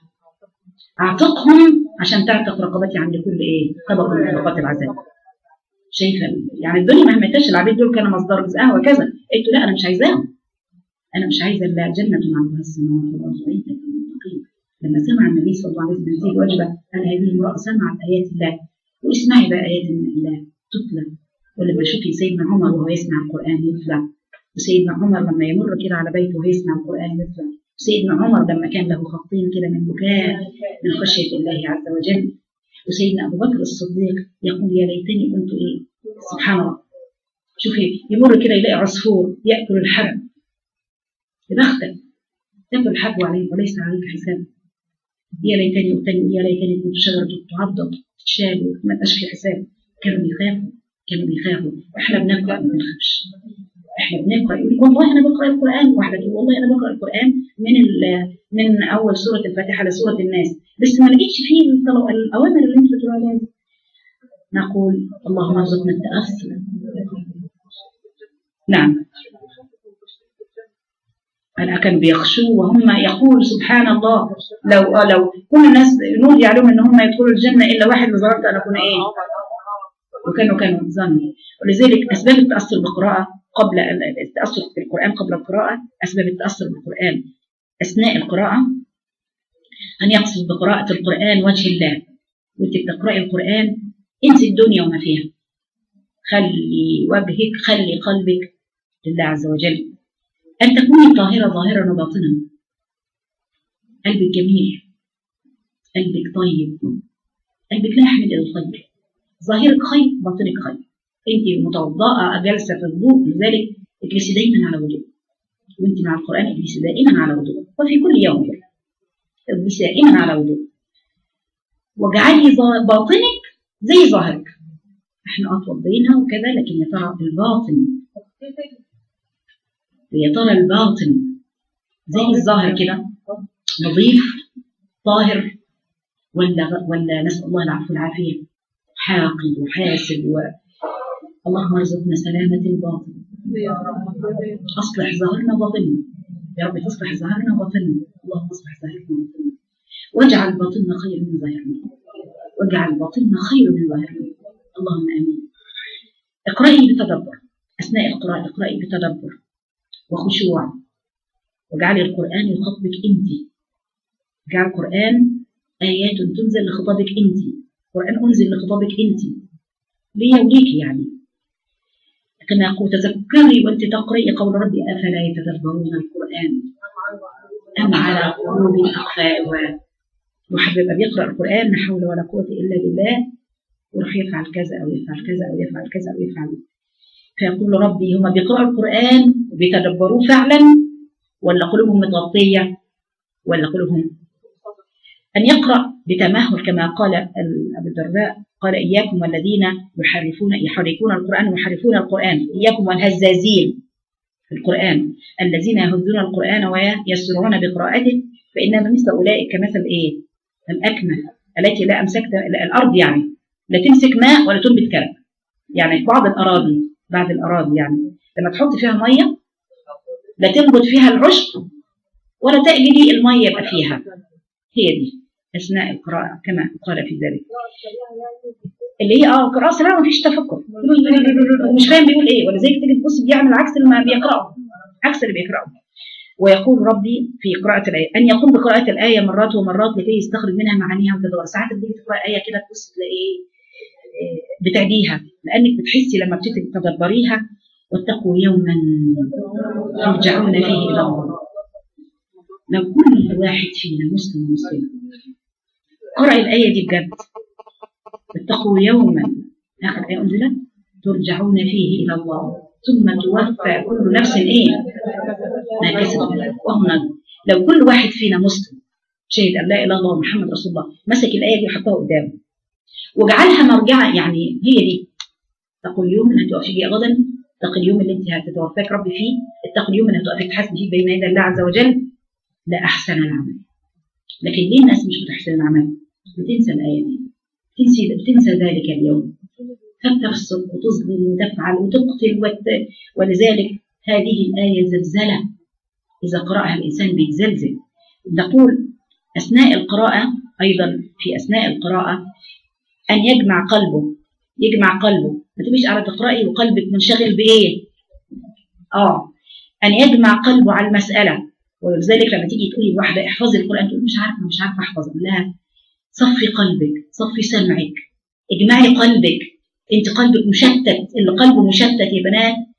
اعتقهم عشان تعتق رقبتي عند كل ايه طبقه من طبقات العذاب شايفه يعني الدنيا ما همتاش العبيد دول كانوا مصدر رزقها وكذا قلت لا انا مش عايزاهم انا مش عايزه الا جنه عرضها السماوات والارض وعيده للمتقين لما سمع النبي صلى الله عليه وسلم هذه الوجبه قال هذه امراه سمعت ايات الله واسمعي بقى ايات الله تتلى ولما شوفي سيدنا عمر وهو يسمع القران يتلى وسيدنا عمر لما يمر كده على بيته ويسمع القرآن يطلع سيدنا عمر لما كان له خطين كده من بكاء من خشية الله عز وجل وسيدنا أبو بكر الصديق يقول يا ليتني كنت إيه سبحان الله شوفي يمر كده يلاقي عصفور يأكل الحب بختك تاكل الحب عليه وليس عليك حساب يا ليتني أتني يا ليتني كنت شجرة تعضد تتشال وما تبقاش في حساب كانوا بيخافوا كانوا بيخافوا واحنا بنقرا ما بنخافش احنا بنقرا يقول والله انا بقرا القران واحده تقول والله انا بقرا القران من من اول سوره الفاتحه لسوره الناس بس ما لقيتش فيه الاوامر اللي انت بتقول عليها دي نقول اللهم ارزقنا التاثر نعم أنا كانوا بيخشوا وهم يقول سبحان الله لو لو كل الناس نودي عليهم ان هم يدخلوا الجنه الا واحد لظننت ان اكون ايه وكانوا كانوا ظنوا ولذلك اسباب التاثر بالقراءه قبل التاثر بالقران قبل القراءه اسباب التاثر بالقران اثناء القراءه ان يقصد بقراءه القران وجه الله وانت بتقراي القران انسي الدنيا وما فيها خلي وجهك خلي قلبك لله عز وجل أن تكوني طاهرة ظاهرا وباطنا قلبك جميل قلبك طيب قلبك لا يحمل إلى الخير ظاهرك خير باطنك خير أنت متوضاءة جالسة في الوضوء لذلك اجلسي دايما على وضوء وأنت مع القرآن اجلسي دائما على وضوء وفي كل يوم اجلسي دائما على وضوء واجعلي باطنك زي ظاهرك احنا اتوضينا وكذا لكن يا ترى الباطن يا ترى الباطن زي الظاهر كده نظيف طاهر ولا ولا نسال الله العفو والعافيه حاقد وحاسد و اللهم ارزقنا سلامة الباطن أصلح ظهرنا وباطننا يا رب تصلح ظهرنا وباطننا اللهم اصلح ظهرنا وباطننا واجعل باطننا خير من ظاهرنا واجعل باطننا خير من ظاهرنا اللهم امين اقرأي بتدبر اثناء القراءة اقرأي بتدبر وخشوع واجعلي القرآن يخاطبك انت اجعل القرآن آيات تنزل لخطابك انت القرآن أنزل لخطابك انت ليا وليك يعني كما يقول تذكري وانت تقرأي قول ربي أفلا يتدبرون القرآن أم على قلوب أقفاؤها وحب يبقى بيقرأ القرآن لا حول ولا قوة إلا بالله ويروح يفعل كذا أو يفعل كذا أو يفعل كذا أو يفعل فيقول ربي هما بيقرأوا القرآن وبيتدبروه فعلا ولا قلوبهم متغطية ولا قلوبهم أن يقرأ بتمهل كما قال أبو الدرداء قال إياكم والذين يحرفون يحرفون القرآن ويحرفون القرآن إياكم والهزازين في القرآن الذين يهزون القرآن ويسرون بقراءته فإنما مثل أولئك كمثل إيه؟ الأكمة التي لا أمسكت الأرض يعني لا تمسك ماء ولا تنبت كلب يعني في بعض الأراضي بعض الأراضي يعني لما تحط فيها مية لا تنبت فيها العشب ولا تأجدي المية يبقى فيها هي دي أثناء القراءة كما قال في ذلك اللي هي اه قراءة سريعة مفيش تفكر مش فاهم بيقول ايه ولذلك تيجي تبص بيعمل عكس اللي بيقرأه عكس اللي بيقرأه ويقول ربي في قراءة الآية أن يقوم بقراءة الآية مرات ومرات لكي يستخرج منها معانيها وتدور ساعات بتيجي تقرأ آية كده تبص تلاقي بتعديها لأنك بتحسي لما بتيجي تدبريها واتقوا يوما ترجعون فيه إلى الله لو كل واحد فينا مسلم ومسلمة قرأ الآية دي بجد اتقوا يوما آخر آية أنزلت ترجعون فيه إلى الله ثم توفى كل نفس إيه ما كسبت وهم لو كل واحد فينا مسلم شهد أن لا إله إلا الله محمد رسول الله مسك الآية دي وحطها قدامه وجعلها مرجعة يعني هي دي اتقوا اليوم اللي هتقفي فيه غدا اتقوا اليوم اللي انت هتتوفاك ربي فيه اتقوا اليوم اللي هتقفي تحاسبي فيه بين يدي الله عز وجل لا أحسن العمل لكن ليه الناس مش بتحسن العمل بتنسى الآية دي بتنسى, بتنسى ذلك اليوم فتفسق وتظلم وتفعل وتقتل وت... ولذلك هذه الآية زلزلة إذا قرأها الإنسان بيتزلزل نقول أثناء القراءة أيضا في أثناء القراءة أن يجمع قلبه يجمع قلبه ما تبيش قاعدة تقرأي وقلبك منشغل بإيه؟ آه أن يجمع قلبه على المسألة ولذلك لما تيجي تقولي لواحدة احفظي القرآن تقول مش عارفة مش عارفة أحفظ لها صفي قلبك صفي سمعك اجمعي قلبك انت قلبك مشتت اللي قلبه مشتت يا بنات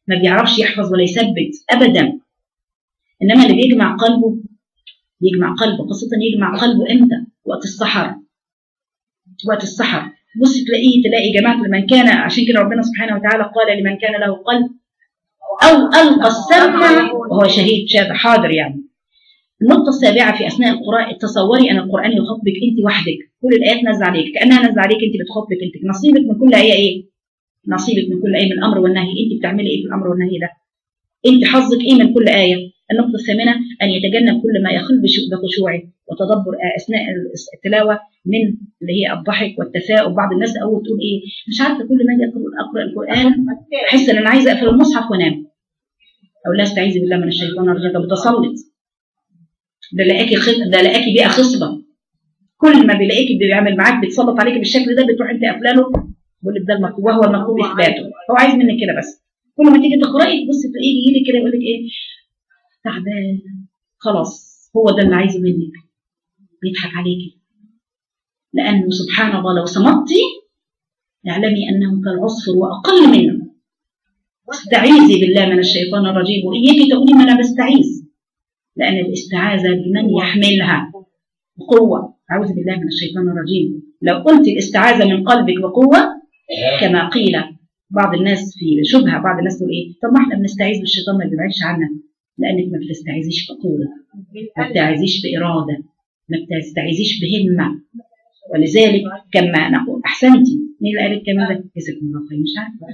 ما بيعرفش يحفظ ولا يثبت ابدا انما اللي بيجمع قلبه يجمع قلبه خاصة يجمع قلبه امتى؟ وقت السحر وقت السحر بص تلاقيه تلاقي جماعة لمن كان عشان كده ربنا سبحانه وتعالى قال لمن كان له قلب أو ألقى السمع وهو شهيد شاهد حاضر يعني النقطة السابعة في أثناء القراءة تصوري أن القرآن يخاطبك أنت وحدك كل الآيات نازلة عليك كأنها نازلة عليك أنت بتخاطبك أنت نصيبك من كل آية إيه؟ نصيبك من كل آية من الأمر والنهي أنت بتعملي إيه في الأمر والنهي ده؟ أنت حظك إيه من كل آية؟ النقطة الثامنة أن يتجنب كل ما يخل بخشوعه وتدبر أثناء التلاوة من اللي هي الضحك والتفاؤل بعض الناس أول تقول إيه مش عارفة كل ما أجي أقرأ القرآن أحس إن أنا عايزة أقفل المصحف وأنام أو لا استعيذ بالله من الشيطان الرجيم بتسلط ده لاقاكي خص... ده لاقاكي بيئة خصبة كل ما بيلاقيكي بيعمل معاك بيتسلط عليكي بالشكل ده بتروح أنت قافله له بيقول لك ده المطلوب وهو المطلوب إثباته هو عايز منك كده بس كل ما تيجي تقرأي تبص تلاقيه يجي لك كده يقول لك إيه تعبان خلاص هو ده اللي عايزه منك بيضحك عليكي لأنه سبحان الله لو صمتي اعلمي أنه كالعصفر وأقل منه استعيذي بالله من الشيطان الرجيم وإياكي تقولي ما أنا بستعيذ لأن الاستعاذة بمن يحملها بقوة أعوذ بالله من الشيطان الرجيم لو قلت الاستعاذة من قلبك بقوة كما قيل بعض الناس في شبهة بعض الناس تقول إيه طب ما احنا بنستعيذ بالشيطان ما بيبعدش عنا لأنك ما بتستعيذيش بقوة ما بتستعيذيش بإرادة ما بتستعيذيش بهمة ولذلك كما نقول أحسنتي مين اللي قال الكلام ده؟ جزاكم الله خير مش عارفة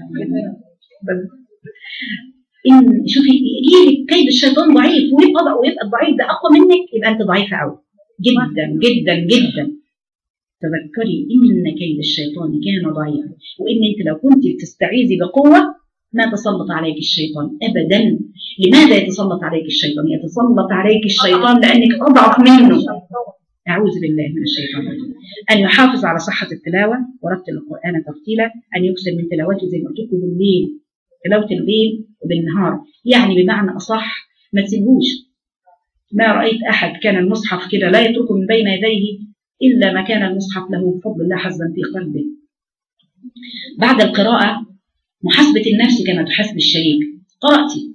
إن شوفي يجيلك كيد الشيطان ضعيف ويبقى ويبقى الضعيف ده أقوى منك يبقى أنت ضعيفة أوي جدا جدا جدا تذكري إن كيد الشيطان كان ضعيفا وإن أنت لو كنت تستعيذي بقوة ما تسلط عليك الشيطان ابدا لماذا يتسلط عليك الشيطان يتسلط عليك الشيطان لانك اضعف منه اعوذ بالله من الشيطان الرجيم ان يحافظ على صحه التلاوه ورتل القران ترتيلا ان يكثر من تلاوته زي ما قلت لكم بالليل تلاوه الليل وبالنهار يعني بمعنى اصح ما تسيبوش ما رايت احد كان المصحف كده لا يتركه من بين يديه الا ما كان المصحف له بفضل الله حظا في قلبه بعد القراءه محاسبة النفس كما تحاسب الشريك قرأتي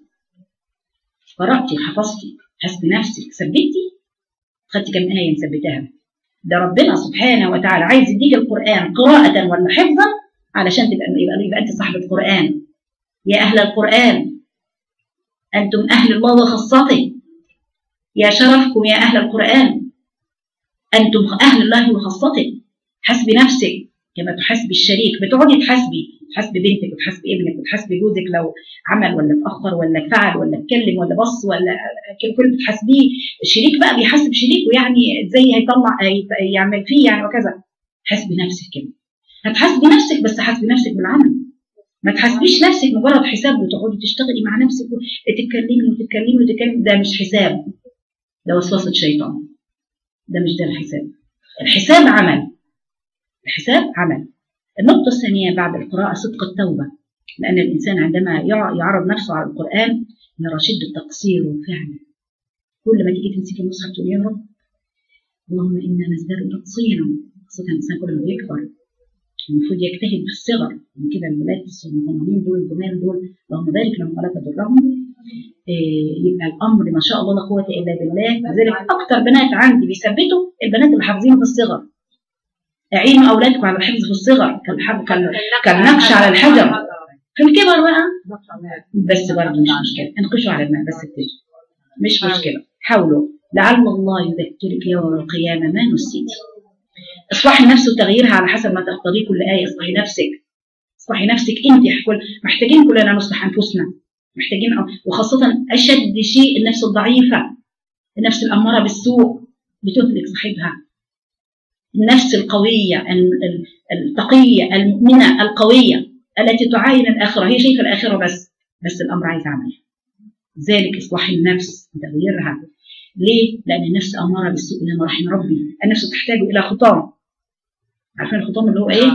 قرأتي وحفظتي حسب نفسك ثبتي خدتي كم آية مثبتها ده ربنا سبحانه وتعالى عايز يديك القرآن قراءة ولا حفظا علشان تبقى يبقى, يبقى أنت صاحب القرآن يا أهل القرآن أنتم أهل الله وخاصته يا شرفكم يا أهل القرآن أنتم أهل الله وخاصته حسبي نفسك كما تحاسبي الشريك بتقعدي تحاسبي تحاسبي بنتك وتحاسبي ابنك وتحاسبي جوزك لو عمل ولا اتاخر ولا فعل ولا اتكلم ولا بص ولا كل بتحاسبيه الشريك بقى بيحاسب شريكه يعني ازاي هيطلع يعمل فيه يعني وكذا حاسبي نفسك كده هتحاسبي نفسك بس حاسبي نفسك بالعمل ما تحاسبيش نفسك مجرد حساب وتقعدي تشتغلي مع نفسك وتتكلمي وتتكلمي وتتكلمي ده مش حساب ده وسوسه شيطان ده مش ده الحساب الحساب عمل الحساب عمل النقطة الثانية بعد القراءة صدق التوبة لأن الإنسان عندما يعرض نفسه على القرآن يرى شدة تقصيره فعلا كل ما تيجي تمسكي المصحف تقول يا رب اللهم إنا نزداد تقصيرا خاصة الإنسان كل ما بيكبر المفروض يجتهد في الصغر من كده الولاد الصغننين دول الجمال دول اللهم بارك لهم ولا تضرهم إيه يبقى الامر ما شاء الله لا قوه الا بالله لذلك اكثر بنات عندي بيثبتوا البنات اللي حافظين في الصغر اعينوا اولادكم على الحفظ في الصغر كالنقش على الحجر في الكبر بقى بس برضه مش مشكله انقشوا على الماء بس التجر مش مشكله حاولوا لعل الله يذكرك يوم القيامه ما نسيتي اصلحي النفس وتغييرها على حسب ما تقتضيه كل ايه اصلحي نفسك اصلحي نفسك انت كل محتاجين كلنا نصلح انفسنا محتاجين وخاصه اشد شيء النفس الضعيفه النفس الاماره بالسوء بتهلك صاحبها النفس القوية التقية المؤمنة القوية التي تعاين الآخرة هي شايفة الآخرة بس بس الأمر عايز عمل ذلك إصلاح النفس وتغييرها ليه؟ لأن النفس أمارة بالسوء إلا رحم ربي النفس تحتاج إلى خطام عارفين الخطام اللي هو إيه؟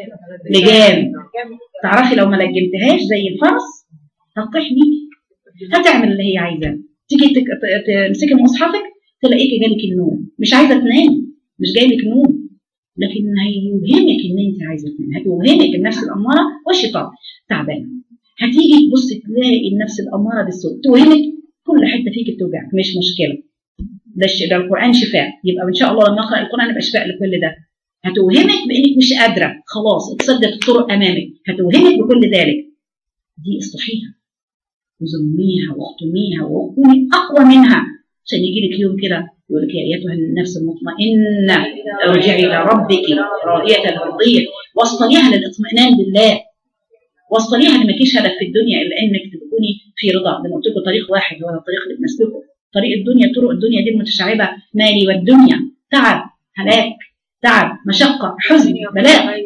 لجام تعرفي لو ما لجمتهاش زي الفرس هتطيح بيكي هتعمل اللي هي عايزاه تيجي تمسكي مصحفك تلاقيكي جالك النوم مش عايزه تنامي مش جاي لك نوم لكن هيوهمك ان انت عايزه تنام هتوهمك النفس الاماره والشيطان تعبان هتيجي تبص تلاقي النفس الاماره بالسوء توهمك كل حته فيك بتوجعك مش مشكله ده الش- ده القران شفاء يبقى ان شاء الله لما اقرا القران يبقى شفاء لكل ده هتوهمك بانك مش قادره خلاص اتصدت الطرق امامك هتوهمك بكل ذلك دي اصلحيها وزميها واختميها وكوني اقوى منها عشان يجي لك يوم كده يقول لك يا ايتها النفس المطمئنه ارجعي الى ربك راضيه مرضيه وصليها للاطمئنان بالله وصليها ان مفيش هدف في الدنيا الا انك تكوني في رضا زي ما قلت لكم طريق واحد هو الطريق اللي بنسلكه طريق الدنيا طرق الدنيا دي المتشعبه مالي والدنيا تعب هلاك تعب مشقه حزن بلاء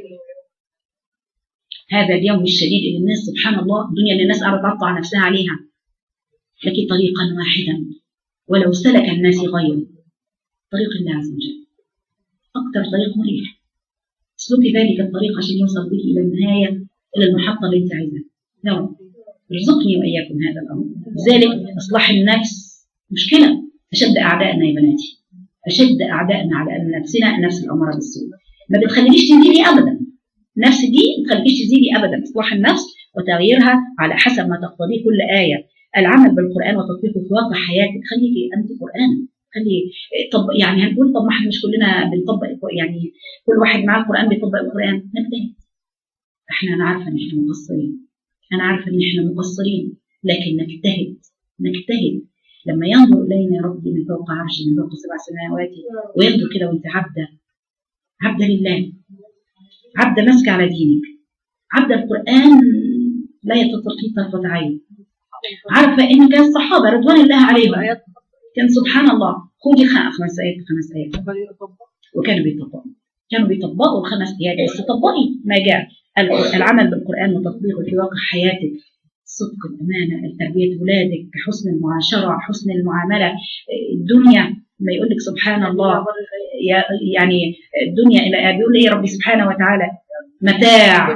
هذا اليوم الشديد اللي الناس سبحان الله الدنيا اللي الناس قاعده تقطع نفسها عليها لكن طريقا واحدا ولو سلك الناس غيره طريق الله عز وجل اكثر طريق مريح اسلكي ذلك الطريق عشان يوصل بك الى النهايه الى المحطه اللي انت عايزاها يا رب ارزقني واياكم هذا الامر لذلك اصلاح النفس مشكله اشد اعدائنا يا بناتي اشد اعدائنا على نفسنا النفس الاماره بالسوء ما بتخلينيش تزيدي ابدا النفس دي ما تخليكيش تزيدي ابدا اصلاح النفس وتغييرها على حسب ما تقتضيه كل ايه العمل بالقران وتطبيقه في واقع حياتك خليكي انت قران خلي طب يعني هنقول طب ما احنا مش كلنا بنطبق القرآن، يعني كل واحد معاه القران بيطبق القران نجتهد احنا انا عارفه ان احنا مقصرين انا عارفه ان احنا مقصرين لكن نجتهد نجتهد لما ينظر الينا ربي من فوق عرشه من فوق سبع سماوات وينظر كده وانت عبده عبده لله عبده ماسكه على دينك عبده القران لا يتطرقي طرفه عين عارفه ان كان الصحابه رضوان الله عليهم كان سبحان الله خدي خ- خمس ايات خمس ايات وكانوا بيطبقوا كانوا بيطبقوا الخمس ايات بس طبقي ما جاء ال- العمل بالقران وتطبيقه في واقع حياتك صدق الامانه تربيه اولادك حسن المعاشره حسن المعامله الدنيا ما يقول لك سبحان الله يا- يعني الدنيا الى بيقول ايه ربي سبحانه وتعالى متاع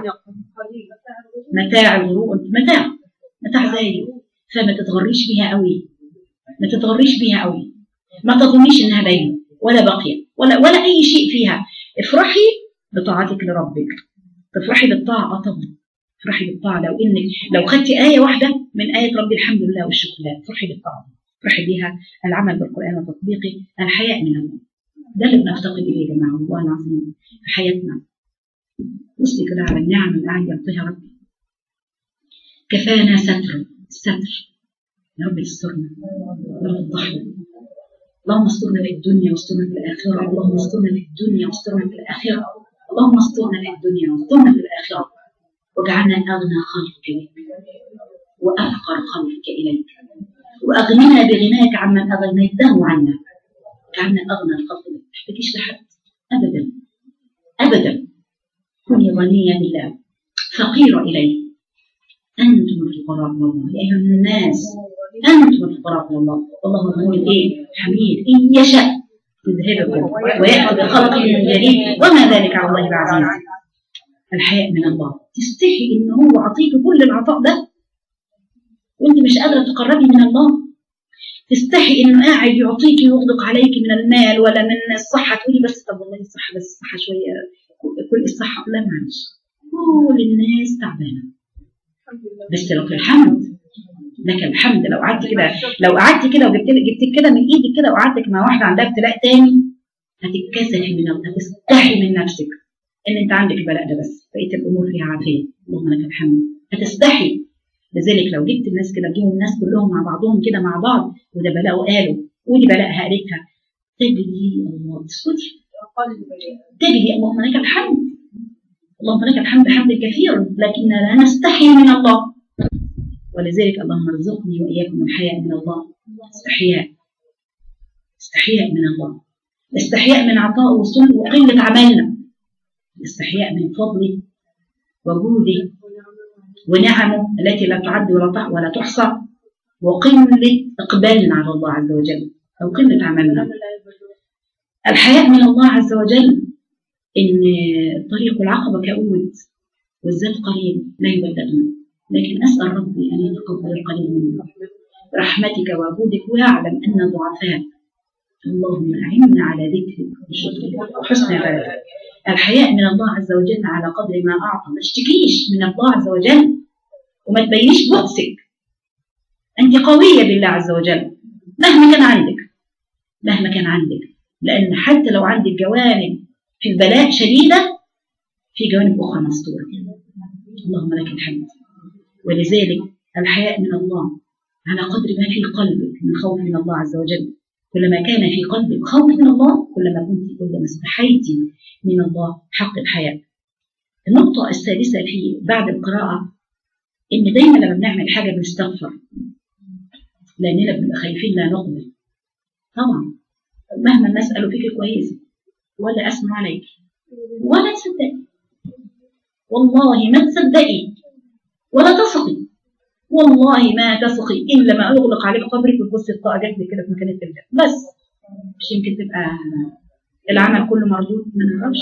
متاع الغرور متاع متاع زايد فما تتغريش بيها قوي ما تتغريش بيها قوي ما تظنيش انها دايما ولا باقيه ولا ولا اي شيء فيها افرحي بطاعتك لربك تفرحي بالطاعه اه طبعا افرحي بالطاعه لو انك لو خدتي ايه واحده من ايه ربي الحمد لله والشكر لله افرحي بالطاعه افرحي بها العمل بالقران وتطبيقه الحياء من الله ده اللي بنفتقد اليه يا جماعه والله العظيم في حياتنا بصي كده على النعم اللي قاعد يعطيها ربي كفانا ستر الستر يا رب استرنا ولا تفضحنا اللهم استرنا في الدنيا واسترنا في الآخرة اللهم استرنا في الدنيا واسترنا في الآخرة اللهم استرنا في الدنيا واسترنا في الآخرة واجعلنا أغنى خلقك إليك وأفقر خلقك إليك وأغننا بغناك عمن أغنيته عنا اجعلنا أغنى الخلق ما تحتاجيش لحد أبدا أبدا كوني غنية بالله فقيرة إليه أنتم الفقراء إلى الله يا أيها الناس أنتم الفقراء إلى الله والله هو إيه حميد إن يشاء يذهبكم ويأتي بخلق جديد وما ذلك على الله بعزيز الحياء من الله تستحي إن هو عطيك كل العطاء ده وأنت مش قادرة تقربي من الله تستحي إنه قاعد يعطيك ويغدق عليك من المال ولا من الصحة تقولي بس طب والله الصحة بس الصحة شوية كل الصحة لا معلش كل الناس تعبانة بس لو في الحمد لك الحمد لو قعدت كده لو قعدت كده وجبت جبت كده من ايدك كده وقعدت مع واحده عندها ابتلاء تاني هتتكسفي من هتستحي من نفسك ان انت عندك البلاء ده بس بقيه الامور فيها عافيه اللهم لك الحمد هتستحي لذلك لو جبت الناس كده جيبوا الناس كلهم مع بعضهم كده مع بعض وده بلاء وقالوا ودي بلاءها قالتها تجري الله اسكتي تجري اللهم لك الحمد اللهم لك الحمد حمد كثير لكن لا نستحي من الله ولذلك اللهم ارزقني واياكم الحياء من الله استحياء استحياء من الله الاستحياء من عطاء وصول وقله عملنا الاستحياء من فضله وجوده ونعمه التي لا تعد ولا ولا تحصى وقله اقبالنا على الله عز وجل او قله عملنا الحياء من الله عز وجل ان طريق العقبه كؤود والذات قريب لا يبلغنا لكن أسأل ربي أن يتقبل القليل منا برحمتك وجودك ويعلم أن ضعفاء اللهم أعنا على ذكرك وشكرك وحسن عبادتك الحياء من الله عز وجل على قدر ما أعطى ما اشتكيش من الله عز وجل وما تبينيش بؤسك انت قويه بالله عز وجل مهما كان عندك مهما كان عندك لان حتى لو عندك جوانب في البلاء شديده في جوانب اخرى مستوره اللهم لك الحمد ولذلك الحياء من الله على قدر ما في قلبك من خوف من الله عز وجل كلما كان في قلبك خوف من الله كلما كنت كلما استحيتي من الله حق الحياء النقطة السادسة في بعد القراءة إن دايما لما بنعمل حاجة بنستغفر لأننا بنبقى خايفين لا نقبل طبعا مهما الناس قالوا فيك كويسة ولا أسمع عليك ولا تصدقي والله ما تصدقي ولا تثقي والله ما تثقي إلا ما أغلق عليك قبرك وتبصي الطاقة جات لك كده في مكان التلفزيون بس مش يمكن تبقى العمل كله مردود ما نعرفش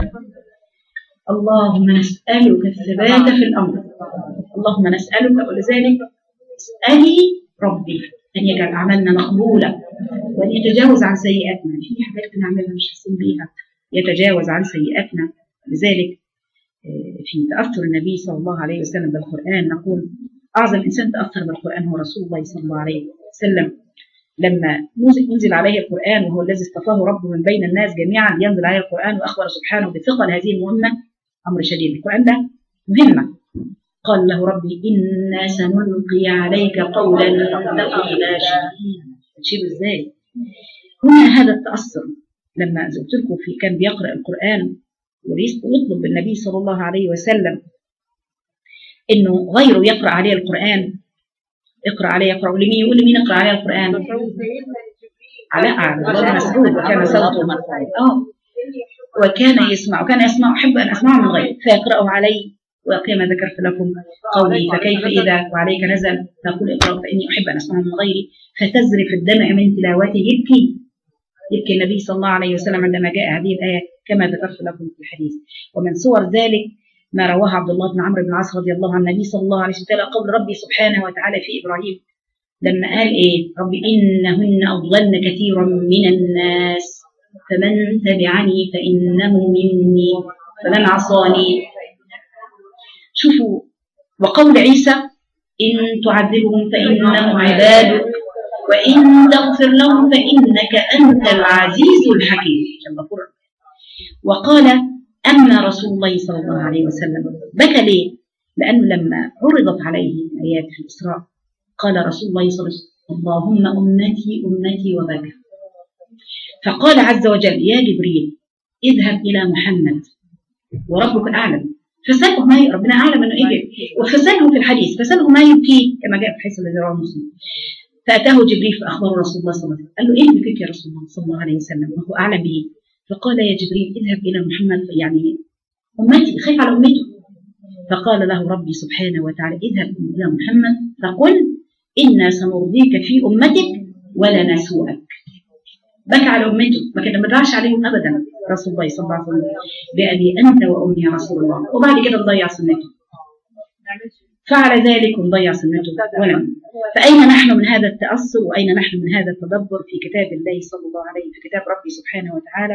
اللهم نسألك الثبات في الأمر اللهم نسألك ولذلك اسألي ربي أن يجعل أعمالنا مقبولة وأن يتجاوز عن سيئاتنا في حاجات بنعملها مش حاسين بيها يتجاوز عن سيئاتنا لذلك في تأثر النبي صلى الله عليه وسلم بالقرآن نقول أعظم إنسان تأثر بالقرآن هو رسول الله صلى الله عليه وسلم لما ينزل عليه القرآن وهو الذي اصطفاه ربه من بين الناس جميعا ينزل عليه القرآن وأخبر سبحانه بثقل هذه المهمة أمر شديد القرآن ده مهمة قال له ربي إنا سنلقي عليك قولا ثقيلا تشيل ازاي هنا هذا التأثر لما قلت لكم في كان بيقرأ القرآن ويطلب النبي صلى الله عليه وسلم انه غيره يقرا عليه القران اقرا عليه يقرا لمين يقول لمين اقرا عليه القران على عبد الله مسعود وكان صوته مرفوعا اه وكان يسمع وكان يسمع احب ان اسمعه من غيره فيقراه علي وكما ذكرت لكم قولي فكيف اذا وعليك نزل تقول اقرا فاني احب ان اسمعه من غيري فتزرف الدمع من تلاوته يبكي يبكي النبي صلى الله عليه وسلم عندما جاء هذه الايه كما ذكرت لكم في الحديث ومن صور ذلك ما رواه عبد الله بن عمرو بن العاص رضي الله عن النبي صلى الله عليه وسلم قول ربي سبحانه وتعالى في ابراهيم لما قال ايه ربي انهن اضللن كثيرا من الناس فمن تبعني فانه مني فمن عصاني شوفوا وقول عيسى ان تعذبهم فانهم عبادك وان تغفر لهم فانك انت العزيز الحكيم وقال أما رسول الله صلى الله عليه وسلم بكى ليه؟ لأنه لما عرضت عليه آيات في الإسراء قال رسول الله صلى الله عليه وسلم اللهم أمتي أمتي وبكى فقال عز وجل يا جبريل اذهب إلى محمد وربك أعلم فسأله ما ربنا أعلم أنه إيه وفسأله في الحديث فسأله ما يبكيه كما جاء في الحديث الذي رواه مسلم فأتاه جبريل فأخبره رسول الله صلى الله عليه وسلم قال له إيه بكيك يا رسول الله صلى الله عليه وسلم وهو أعلم به فقال يا جبريل اذهب إلى محمد يعني أمتي خايف على أمته فقال له ربي سبحانه وتعالى اذهب إلى محمد فقل إنا سنرضيك في أمتك ولا نسوءك بكى على أمته ما كان ما عليهم أبدا رسول الله صلى الله عليه وسلم بأبي أنت وأمي يا رسول الله وبعد كده نضيع سنته فعل ذلك ونضيع سنته ولم فأين نحن من هذا التأثر وأين نحن من هذا التدبر في كتاب الله صلى الله عليه في كتاب ربي سبحانه وتعالى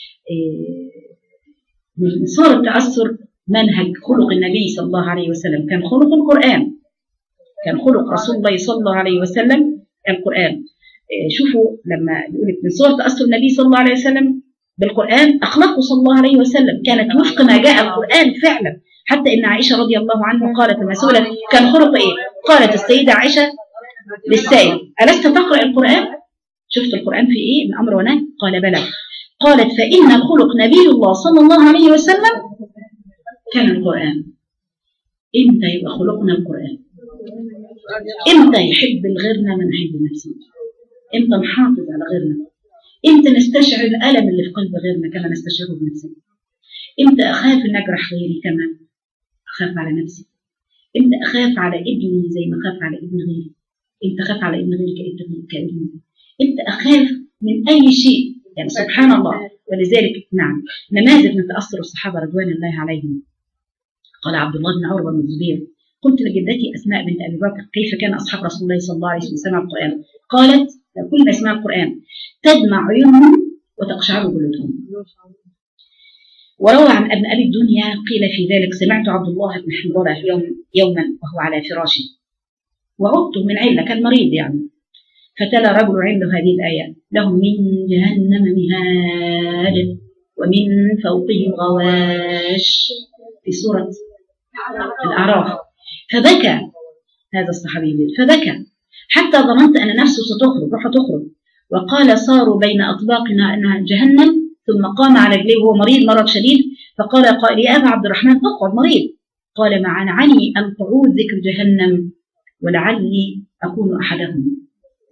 من صور التأثر منهج خلق النبي صلى الله عليه وسلم كان خلق القرآن كان خلق رسول الله صلى الله عليه وسلم القرآن شوفوا لما يقول من صور تأثر النبي صلى الله عليه وسلم بالقرآن أخلاقه صلى الله عليه وسلم كانت وفق ما جاء القرآن فعلا حتى إن عائشة رضي الله عنها قالت مسؤولة كان خلق إيه؟ قالت السيدة عائشة للسائل ألست تقرأ القرآن؟ شفت القرآن في إيه؟ من أمر ونهي؟ قال بلى قالت فإن خلق نبي الله صلى الله عليه وسلم كان القرآن إمتى يبقى خلقنا القرآن؟ إمتى يحب الغيرنا من نحب نفسنا؟ إمتى نحافظ على غيرنا؟ إمتى نستشعر الألم اللي في قلب غيرنا كما نستشعره بنفسنا؟ إمتى أخاف أن أجرح غيري كما أخاف على نفسي؟ إمتى أخاف على ابني زي ما أخاف على ابن غيري؟ إمتى أخاف على ابن غيري كابني؟ إمتى أخاف من أي شيء يعني سبحان الله ولذلك نعم نماذج من تأثر الصحابة رضوان الله عليهم قال عبد الله بن عروة بن الزبير قلت لجدتي أسماء بنت أبي بكر كيف كان أصحاب رسول الله صلى الله عليه وسلم سمع القرآن قالت كل ما يسمع القرآن تدمع عيونهم وتقشعر جلودهم وروى عن ابن ابي الدنيا قيل في ذلك سمعت عبد الله بن حنظله يوم يوما وهو على فراشه وعدته من عله كان مريض يعني فتلا رجل عنده هذه الايه لهم من جهنم مهاد ومن فوقهم غواش في سوره الاعراف فبكى هذا الصحابي فبكى حتى ظننت ان نفسه ستخرج روحه تخرج وقال صاروا بين اطباقنا انها جهنم ثم قام على رجليه وهو مريض مرض شديد فقال قائل يا ابا عبد الرحمن اقعد مريض قال معنعني القعود ذكر جهنم ولعلي اكون احدهم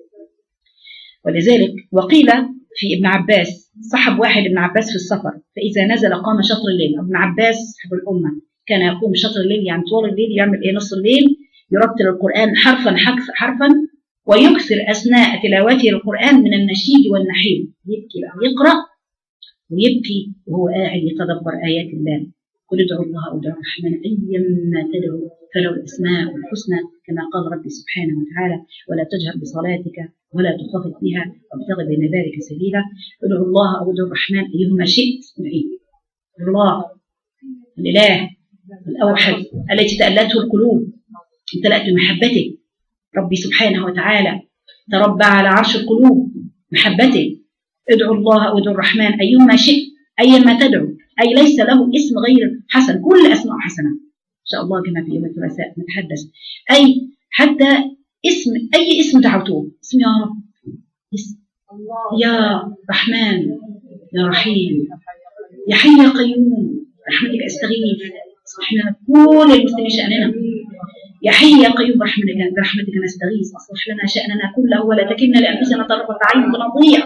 ولذلك وقيل في ابن عباس صحب واحد ابن عباس في السفر فاذا نزل قام شطر الليل ابن عباس صاحب الامه كان يقوم شطر الليل يعني طول الليل يعمل ايه نص الليل يرتل القران حرفا حرفا ويكثر اثناء تلاوته القران من النشيد والنحيب يبكي بقى يقرا ويبكي وهو قاعد يتدبر ايات الله قل ادعوا الله او ادعوا الرحمن ايما تدعوا فله الاسماء الحسنى كما قال ربي سبحانه وتعالى ولا تجهر بصلاتك ولا تخافت بها وابتغ بين ذلك سبيلا ادعوا الله او ادعوا الرحمن ايهما شئت ادعي الله الاله الاوحد التي تالته القلوب امتلأت بمحبته ربي سبحانه وتعالى تربى على عرش القلوب محبته ادعوا الله او ادعوا الرحمن ايما شئت ايما تدعو اي ليس له اسم غير حسن كل اسماء حسنه ان شاء الله كما في يوم الثلاثاء نتحدث اي حتى اسم اي اسم دعوتوه اسم يا رب اسم يا رحمن يا رحيم يا حي يا قيوم رحمتك استغيث اصلح كل المسلمين شاننا يا حي يا قيوم برحمتك برحمتك نستغيث اصلح لنا شاننا كله ولا تكلنا لانفسنا طرفه عين فنضيع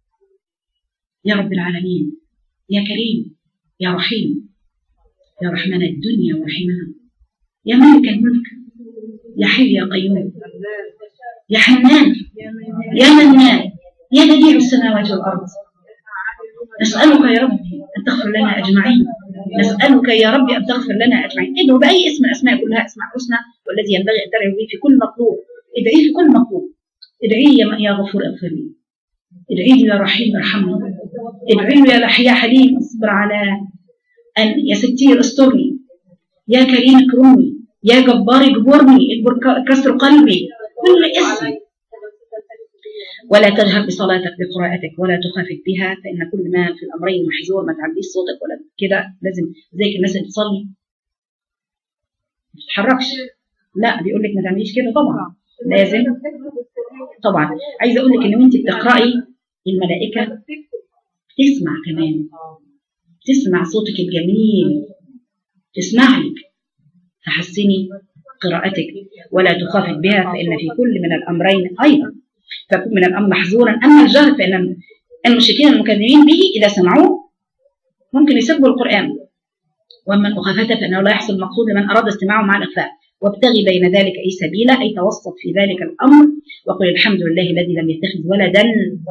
يا رب العالمين يا كريم يا رحيم يا رحمن الدنيا ورحمها يا مالك الملك يا حي يا قيوم يا حنان يا منان يا بديع السماوات والارض نسالك يا رب ان تغفر لنا اجمعين نسالك يا رب ان تغفر لنا اجمعين ادعوا باي اسم من الاسماء كلها اسماء حسنى والذي ينبغي ان تدعو به في كل مطلوب ادعيه في كل مطلوب ادعيه يا غفور اغفر لي ادعيه يا رحيم ارحمني ادعيه يا يا حليم اصبر على ان يا ستير استرني يا كريم اكرمني يا جبار اجبرني اجبر كسر قلبي كل اسم ولا تجهر بصلاتك بقراءتك ولا تخافت بها فإن كل ما في الأمرين محظور ما تعديش صوتك ولا كده لازم زي الناس اللي بتصلي ما تتحركش لا بيقول لك ما تعمليش كده طبعا لازم طبعا عايزه اقول لك ان وانت بتقراي الملائكه تسمع كمان تسمع صوتك الجميل تسمع لك فحسني قراءتك ولا تخافت بها فإن في كل من الأمرين أيضا فكن من الأمر محظورا أما الجهر فإن المشركين المكذبين به إذا سمعوه ممكن يسبوا القرآن وأما مخافته فإنه لا يحصل المقصود لمن أراد استماعه مع الإخفاء وابتغي بين ذلك أي سبيلا أي توسط في ذلك الأمر وقل الحمد لله الذي لم يتخذ ولدا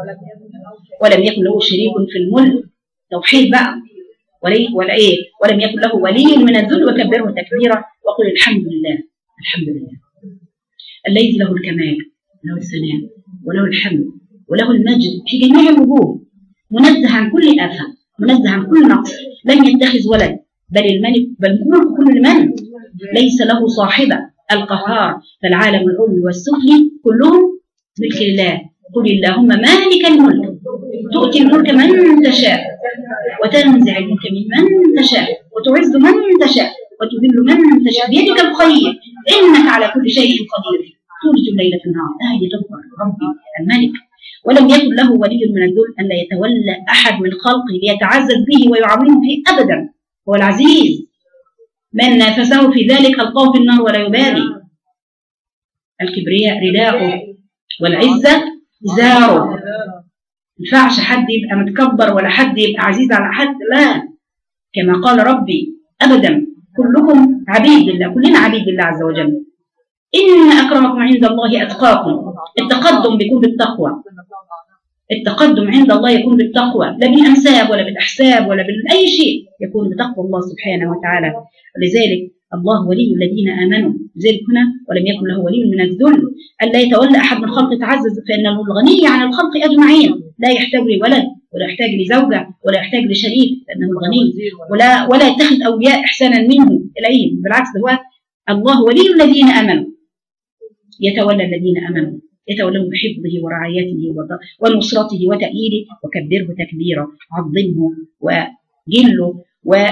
ولم يكن له شريك في الملك توحيد بقى ولي ولا ايه ولم يكن له ولي من الذل وكبره تكبيرا وقل الحمد لله الحمد لله الذي له الكمال له الثناء وله الحمد وله المجد في جميع الوجوه منزه عن كل آفة منزه عن كل نقص لم يتخذ ولد بل الملك بل ملك كل من ليس له صاحبة القهار فالعالم العلوي والسفلي كلهم ملك الله قل اللهم مالك الملك تؤتي الملك من تشاء وتنزع الملك ممن تشاء وتعز من تشاء وتذل من تشاء بيدك الخير انك على كل شيء قدير تولج الليل في النهار هذه تكبر ربي الملك ولم يكن له ولي من الذل ان لا يتولى احد من خلقه ليتعزز به ويعظمه فيه ابدا هو العزيز من نافسه في ذلك القاه في النار ولا يبالي الكبرياء رداؤه والعزه ازاره ما ينفعش حد يبقى متكبر ولا حد يبقى عزيز على حد لا كما قال ربي ابدا كلكم عبيد لله كلنا عبيد لله عز وجل ان اكرمكم عند الله اتقاكم التقدم بيكون بالتقوى التقدم عند الله يكون بالتقوى لا بالانساب ولا بالاحساب ولا باي شيء يكون بتقوى الله سبحانه وتعالى ولذلك الله ولي الذين امنوا ذلك هنا ولم يكن له ولي من الذل الا يتولى احد من الخلق يتعزز فانه الغني عن الخلق اجمعين لا يحتاج لولد ولا يحتاج لزوجة ولا يحتاج لشريك لأنه الغني ولا ولا يتخذ أولياء إحسانا منه إليهم بالعكس هو الله ولي الذين آمنوا يتولى الذين آمنوا يتولون بحفظه ورعايته ونصرته وتأييده وكبره تكبيرا عظمه وجله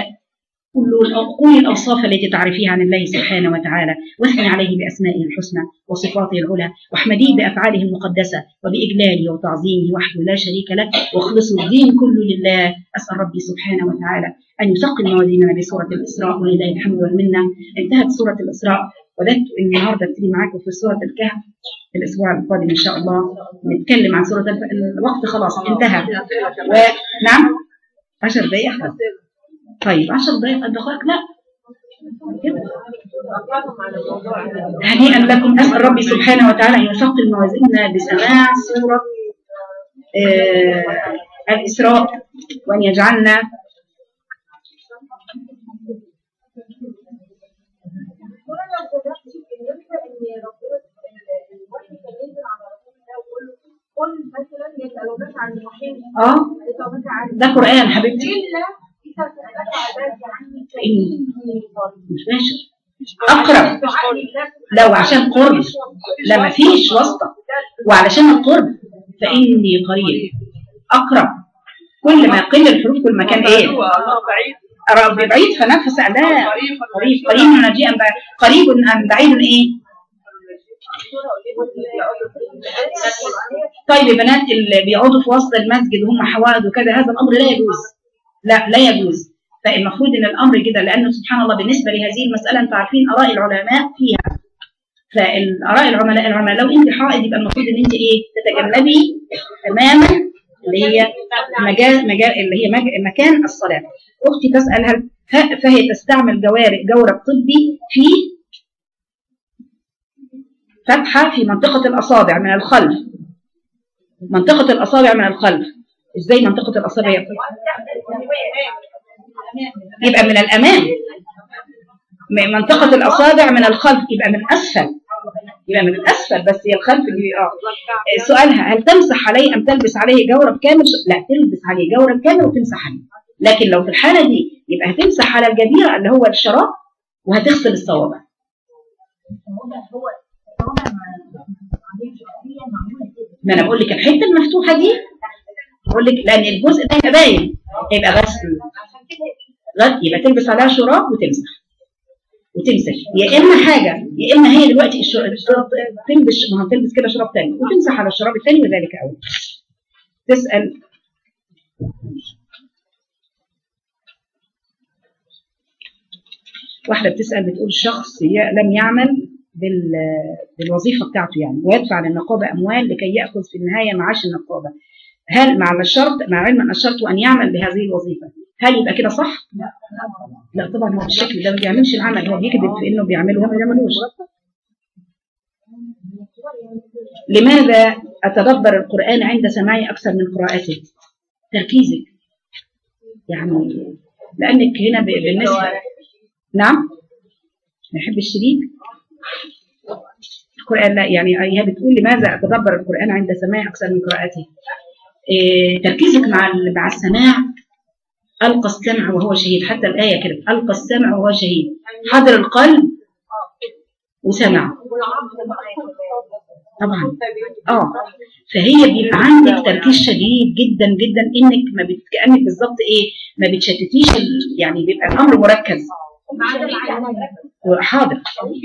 كل الأوصاف التي تعرفيها عن الله سبحانه وتعالى واثني عليه بأسمائه الحسنى وصفاته العلى واحمديه بأفعاله المقدسة وبإجلاله وتعظيمه وحده لا شريك له واخلصوا الدين كله لله أسأل ربي سبحانه وتعالى أن يثقل موازيننا بسورة الإسراء ولله الحمد والمنة انتهت سورة الإسراء وددت ان النهارده ابتدي معاكم في سوره الكهف الاسبوع القادم ان شاء الله نتكلم عن سوره الوقت خلاص انتهى ونعم 10 دقائق طيب 10 دقائق قد دقائق لا هنيئا لكم اسال ربي سبحانه وتعالى ان يثقل موازيننا بسماع سوره آه الاسراء وان يجعلنا اه ده قران حبيبتي مش ماشي اقرب لو عشان قرب لا ما فيش واسطه وعلشان القرب فاني قريب اقرب كل ما يقل الحروف كل ما كان ايه رب بعيد فنفس لا قريب قريب من نجيئا قريب ام بعيد ايه طيب يا بنات اللي بيقعدوا في وسط المسجد وهم حوائد وكذا هذا الامر لا يجوز لا لا يجوز فالمفروض ان الامر كده لانه سبحان الله بالنسبه لهذه المساله انتم عارفين اراء العلماء فيها فالاراء العلماء العلماء لو انت حائض يبقى المفروض ان انت ايه تتجنبي تماما اللي هي مجال مجال اللي هي مكان الصلاه اختي تسال هل فهي تستعمل جوارب جورب طبي في فتحه في منطقه الاصابع من الخلف منطقه الاصابع من الخلف ازاي منطقه الاصابع يبقى من الامام منطقه الاصابع من الخلف يبقى من اسفل يبقى من الاسفل بس هي الخلف دي اه سؤالها هل تمسح عليه ام تلبس عليه جورب كامل لا تلبس عليه جورب كامل وتمسح عليه لكن لو في الحاله دي يبقى هتمسح على الجبيره اللي هو الشراب وهتغسل الصوابع ما انا بقول لك الحته المفتوحه دي بقول لك لان الجزء ده يبقى باين هيبقى غسل يبقى تلبس عليها شراب وتمسح وتمسح يا اما حاجه يا اما هي دلوقتي الشراب تلبس ما هتلبس كده شراب تاني وتمسح على الشراب الثاني وذلك اول تسال واحده بتسال بتقول شخص لم يعمل بالوظيفه بتاعته يعني ويدفع للنقابه اموال لكي ياخذ في النهايه معاش النقابه هل مع الشرط مع علم ان الشرط ان يعمل بهذه الوظيفه هل يبقى كده صح؟ لا لا طبعا هو بالشكل ده ما بيعملش العمل هو بيكذب في انه بيعمله وما بيعملوش لماذا اتدبر القران عند سماعي اكثر من قراءته؟ تركيزك يعني لانك هنا بالنسبه نعم ما يحب الشريك القران لا يعني هي بتقول لماذا اتدبر القران عند سماعي اكثر من قراءته؟ إيه تركيزك مع مع السماع ألقى السمع وهو شهيد حتى الآية كده ألقى السمع وهو شهيد حضر القلب وسمع طبعا اه فهي بيبقى عندك تركيز شديد جدا جدا انك ما بت... كانك بالظبط ايه ما بتشتتيش ال... يعني بيبقى الامر مركز حاضر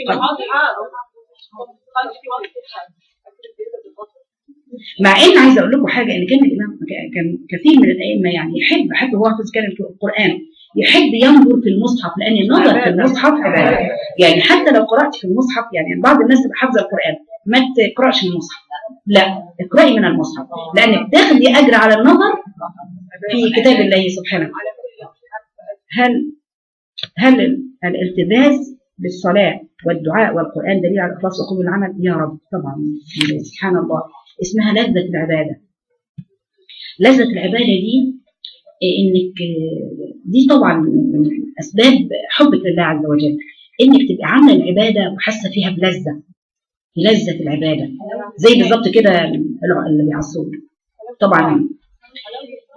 مع ان عايزه اقول لكم حاجه ان كان الامام كان كثير من الائمه يعني يحب حتى هو حافظ كان القران يحب ينظر في المصحف لان النظر في المصحف عباده يعني حتى لو قرات في المصحف يعني بعض الناس تبقى حافظه القران ما تقراش من المصحف لا اقراي من المصحف لانك تاخدي اجر على النظر في كتاب الله سبحانه هل هل الالتزاز بالصلاه والدعاء والقران دليل على الاخلاص وقبول العمل يا رب طبعا سبحان الله اسمها لذة العبادة لذة العبادة دي انك دي طبعا من اسباب حبك لله عز وجل انك تبقى عامله العباده وحاسه فيها بلذه لذه العباده زي بالظبط كده اللي بيعصوك طبعا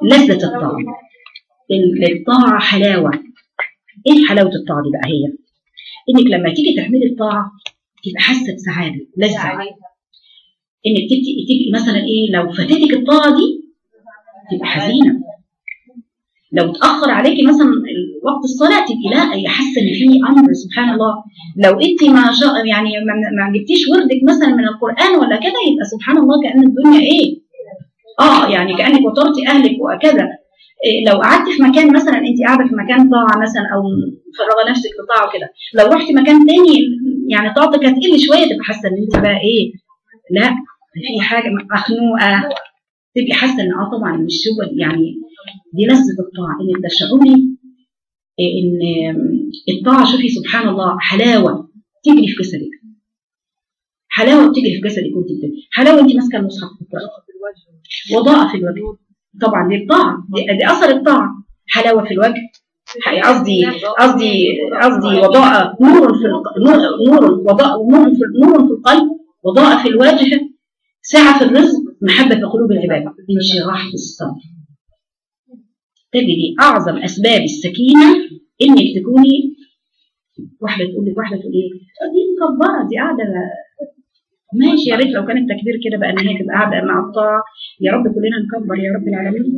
لذة الطاعة الطاعة حلاوة ايه حلاوة الطاعة دي بقى هي انك لما تيجي تعملي الطاعة تبقى حاسة بسعادة لذة انك تبقي تبقي مثلا ايه لو فاتتك الطاعة دي تبقى حزينة لو اتأخر عليكي مثلا وقت الصلاة تبقي لا هي حاسة ان في امر سبحان الله لو انت ما شاء يعني ما, ما جبتيش وردك مثلا من القرآن ولا كده يبقى سبحان الله كأن الدنيا ايه اه يعني كأنك وطرتي اهلك وكذا إيه لو قعدت في مكان مثلا انت قاعده في مكان طاعه مثلا او مفرغه نفسك لطاعه وكده لو رحت مكان تاني يعني طاعتك هتقل شويه تبقى حاسه ان انت بقى ايه لا في حاجه مخنوقه تبقي حاسه ان اه طبعا مش هو يعني دي لذه الطاعه ان تشعري ان الطاعه شوفي سبحان الله حلاوه تجري في جسدك حلاوه بتجري في جسدك وانت بتجري حلاوه انت ماسكه المصحف وضاءه في الوجه طبعا دي الطاعه دي, دي اثر الطاعه حلاوه في الوجه قصدي قصدي قصدي وضاء نور في نور نور وضاء نور في نور في القلب وضاء في الوجه سعه في الرزق محبه في قلوب العباد انشراح في الصدر تجدي اعظم اسباب السكينه انك تكوني واحده تقول لك واحده تقول ايه دي مكبره دي قاعده ماشي يا ريت لو كان التكبير كده بقى ان هي تبقى قاعده مع الطاعه يا رب كلنا نكبر يا رب العالمين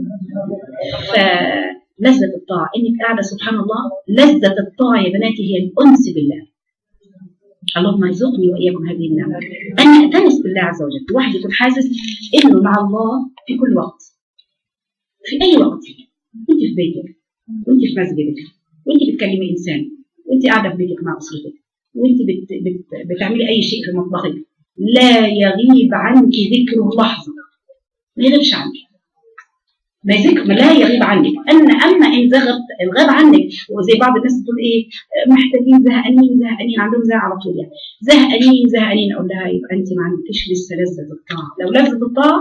فلذة الطاعة انك قاعده سبحان الله لذة الطاعة يا بناتي هي الانس بالله اللهم ارزقني واياكم هذه النعمه ان اتنس بالله عز وجل الواحد يكون حاسس انه مع الله في كل وقت في اي وقت وانت في بيتك وانت في مسجدك وانت بتكلمي انسان وانت قاعده في بيتك مع اسرتك وانت بت بت بتعملي اي شيء في مطبخك لا يغيب عنك ذكره لحظة ما يغيبش عنك ما ذكر لا يغيب عنك أن أما إن زغب غاب عنك وزي بعض الناس تقول إيه محتاجين زهقانين زهقانين عندهم زهق على طول يعني زهقانين زهقانين أقول لها يبقى أنت ما عندكش لسه لذة الطاعة لو لذة الطاعة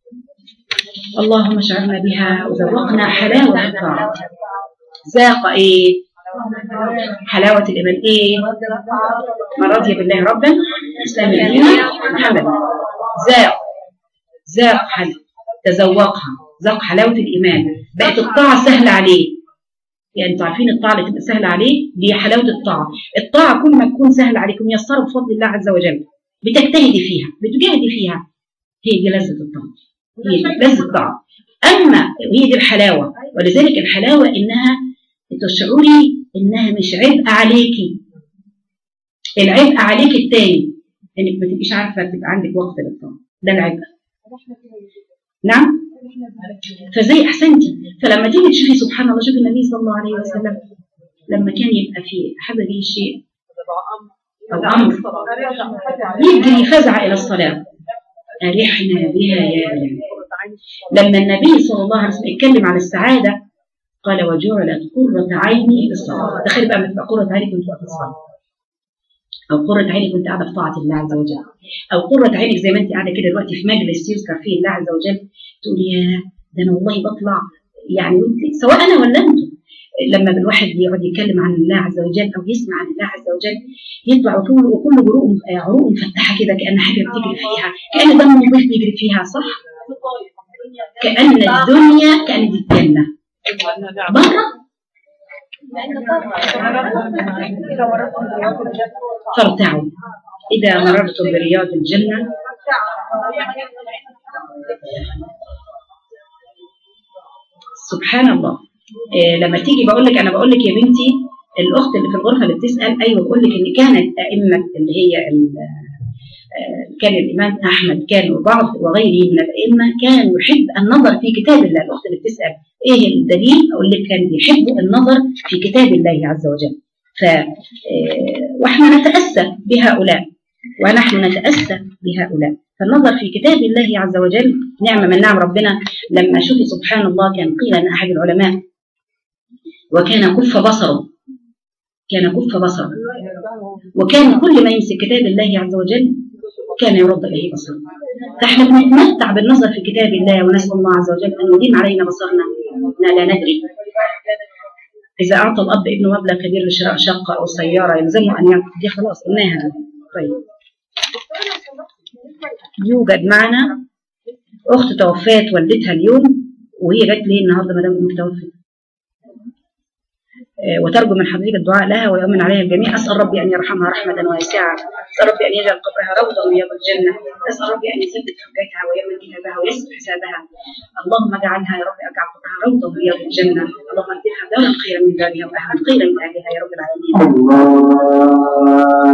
اللهم اشعرنا بها وذوقنا حلاوة الطاعة ذاق إيه حلاوة الإيمان إيه؟ من رضي بالله ربا إسلام الدين محمد ذاق ذاق حل تذوقها ذاق حلاوة الإيمان بقت الطاعة سهلة عليه يعني انتوا عارفين الطاعة اللي تبقى سهلة عليه دي حلاوة الطاعة الطاعة كل ما تكون سهلة عليكم ميسرة بفضل الله عز وجل بتجتهدي فيها بتجاهدي فيها هي دي لذة الطاعة هي دي لذة الطاعة أما هي دي الحلاوة ولذلك الحلاوة إنها تشعري انها مش عبء عليكي العبء عليك التاني انك ما تبقيش عارفه تبقى عندك وقت للطاعه ده العبء نعم فزي احسنتي فلما تيجي تشوفي سبحان الله شوفي النبي صلى الله عليه وسلم لما كان يبقى في حضري شيء او امر يجري فزع الى الصلاه ارحنا بها يا لما النبي صلى الله عليه وسلم اتكلم عن السعاده قال وجعلت قرة عيني في الصلاة تخيل بقى بتبقى قرة عيني كنت في الصلاة أو قرة عيني كنت قاعدة في طاعة الله عز وجل أو قرة عينك زي ما أنت قاعدة كده دلوقتي في مجلس يذكر فيه الله عز وجل تقولي يا ده أنا والله بطلع يعني وانت سواء أنا ولا أنتم لما الواحد يقعد يتكلم عن الله عز وجل أو يسمع عن الله عز وجل يطلع وكل وكل عروق عروق مفتحة كده كأن حاجة بتجري فيها كأن دم نظيف بيجري فيها صح؟ كأن الدنيا كأن دي الجنة بره فارتعوا إذا مررتم برياض الجنة سبحان الله إيه لما تيجي بقول لك أنا بقول لك يا بنتي الأخت اللي في الغرفة اللي بتسأل أيوه بقول لك إن كانت أئمة اللي هي كان الإمام أحمد كان وبعض وغيره من الأئمة كان يحب النظر في كتاب الله الأخت اللي بتسأل إيه الدليل أقول لك كان بيحب النظر في كتاب الله عز وجل ف وإحنا نتأسى بهؤلاء ونحن نتأسى بهؤلاء فالنظر في كتاب الله عز وجل نعمة من نعم ربنا لما شوفي سبحان الله كان قيل أن أحد العلماء وكان كف بصره كان كف بصره وكان كل ما يمسك كتاب الله عز وجل كان يرد إليه بصره فإحنا بنتمتع بالنظر في كتاب الله ونسأل الله عز وجل أن يديم علينا بصرنا لا ندري إذا أعطى الأب ابنه مبلغ كبير لشراء شقة أو سيارة يلزمه أن يعطي دي خلاص قلناها طيب يوجد معنا أخت توفات والدتها اليوم وهي جت ليه النهارده ما دام متوفت آه، وترجو من حضرتك الدعاء لها ويؤمن عليها الجميع اسال ربي ان يرحمها رحمه واسعه اسال ربي ان يجعل قبرها روضه من رياض الجنه اسال ربي ان يثبت حجتها ويمن كتابها ويسر حسابها اللهم اجعلها يا رب اجعل قبرها روضه من رياض الجنه اللهم ادخلها دارا خيرا من دارها واهلا خيرا من اهلها يا رب العالمين الله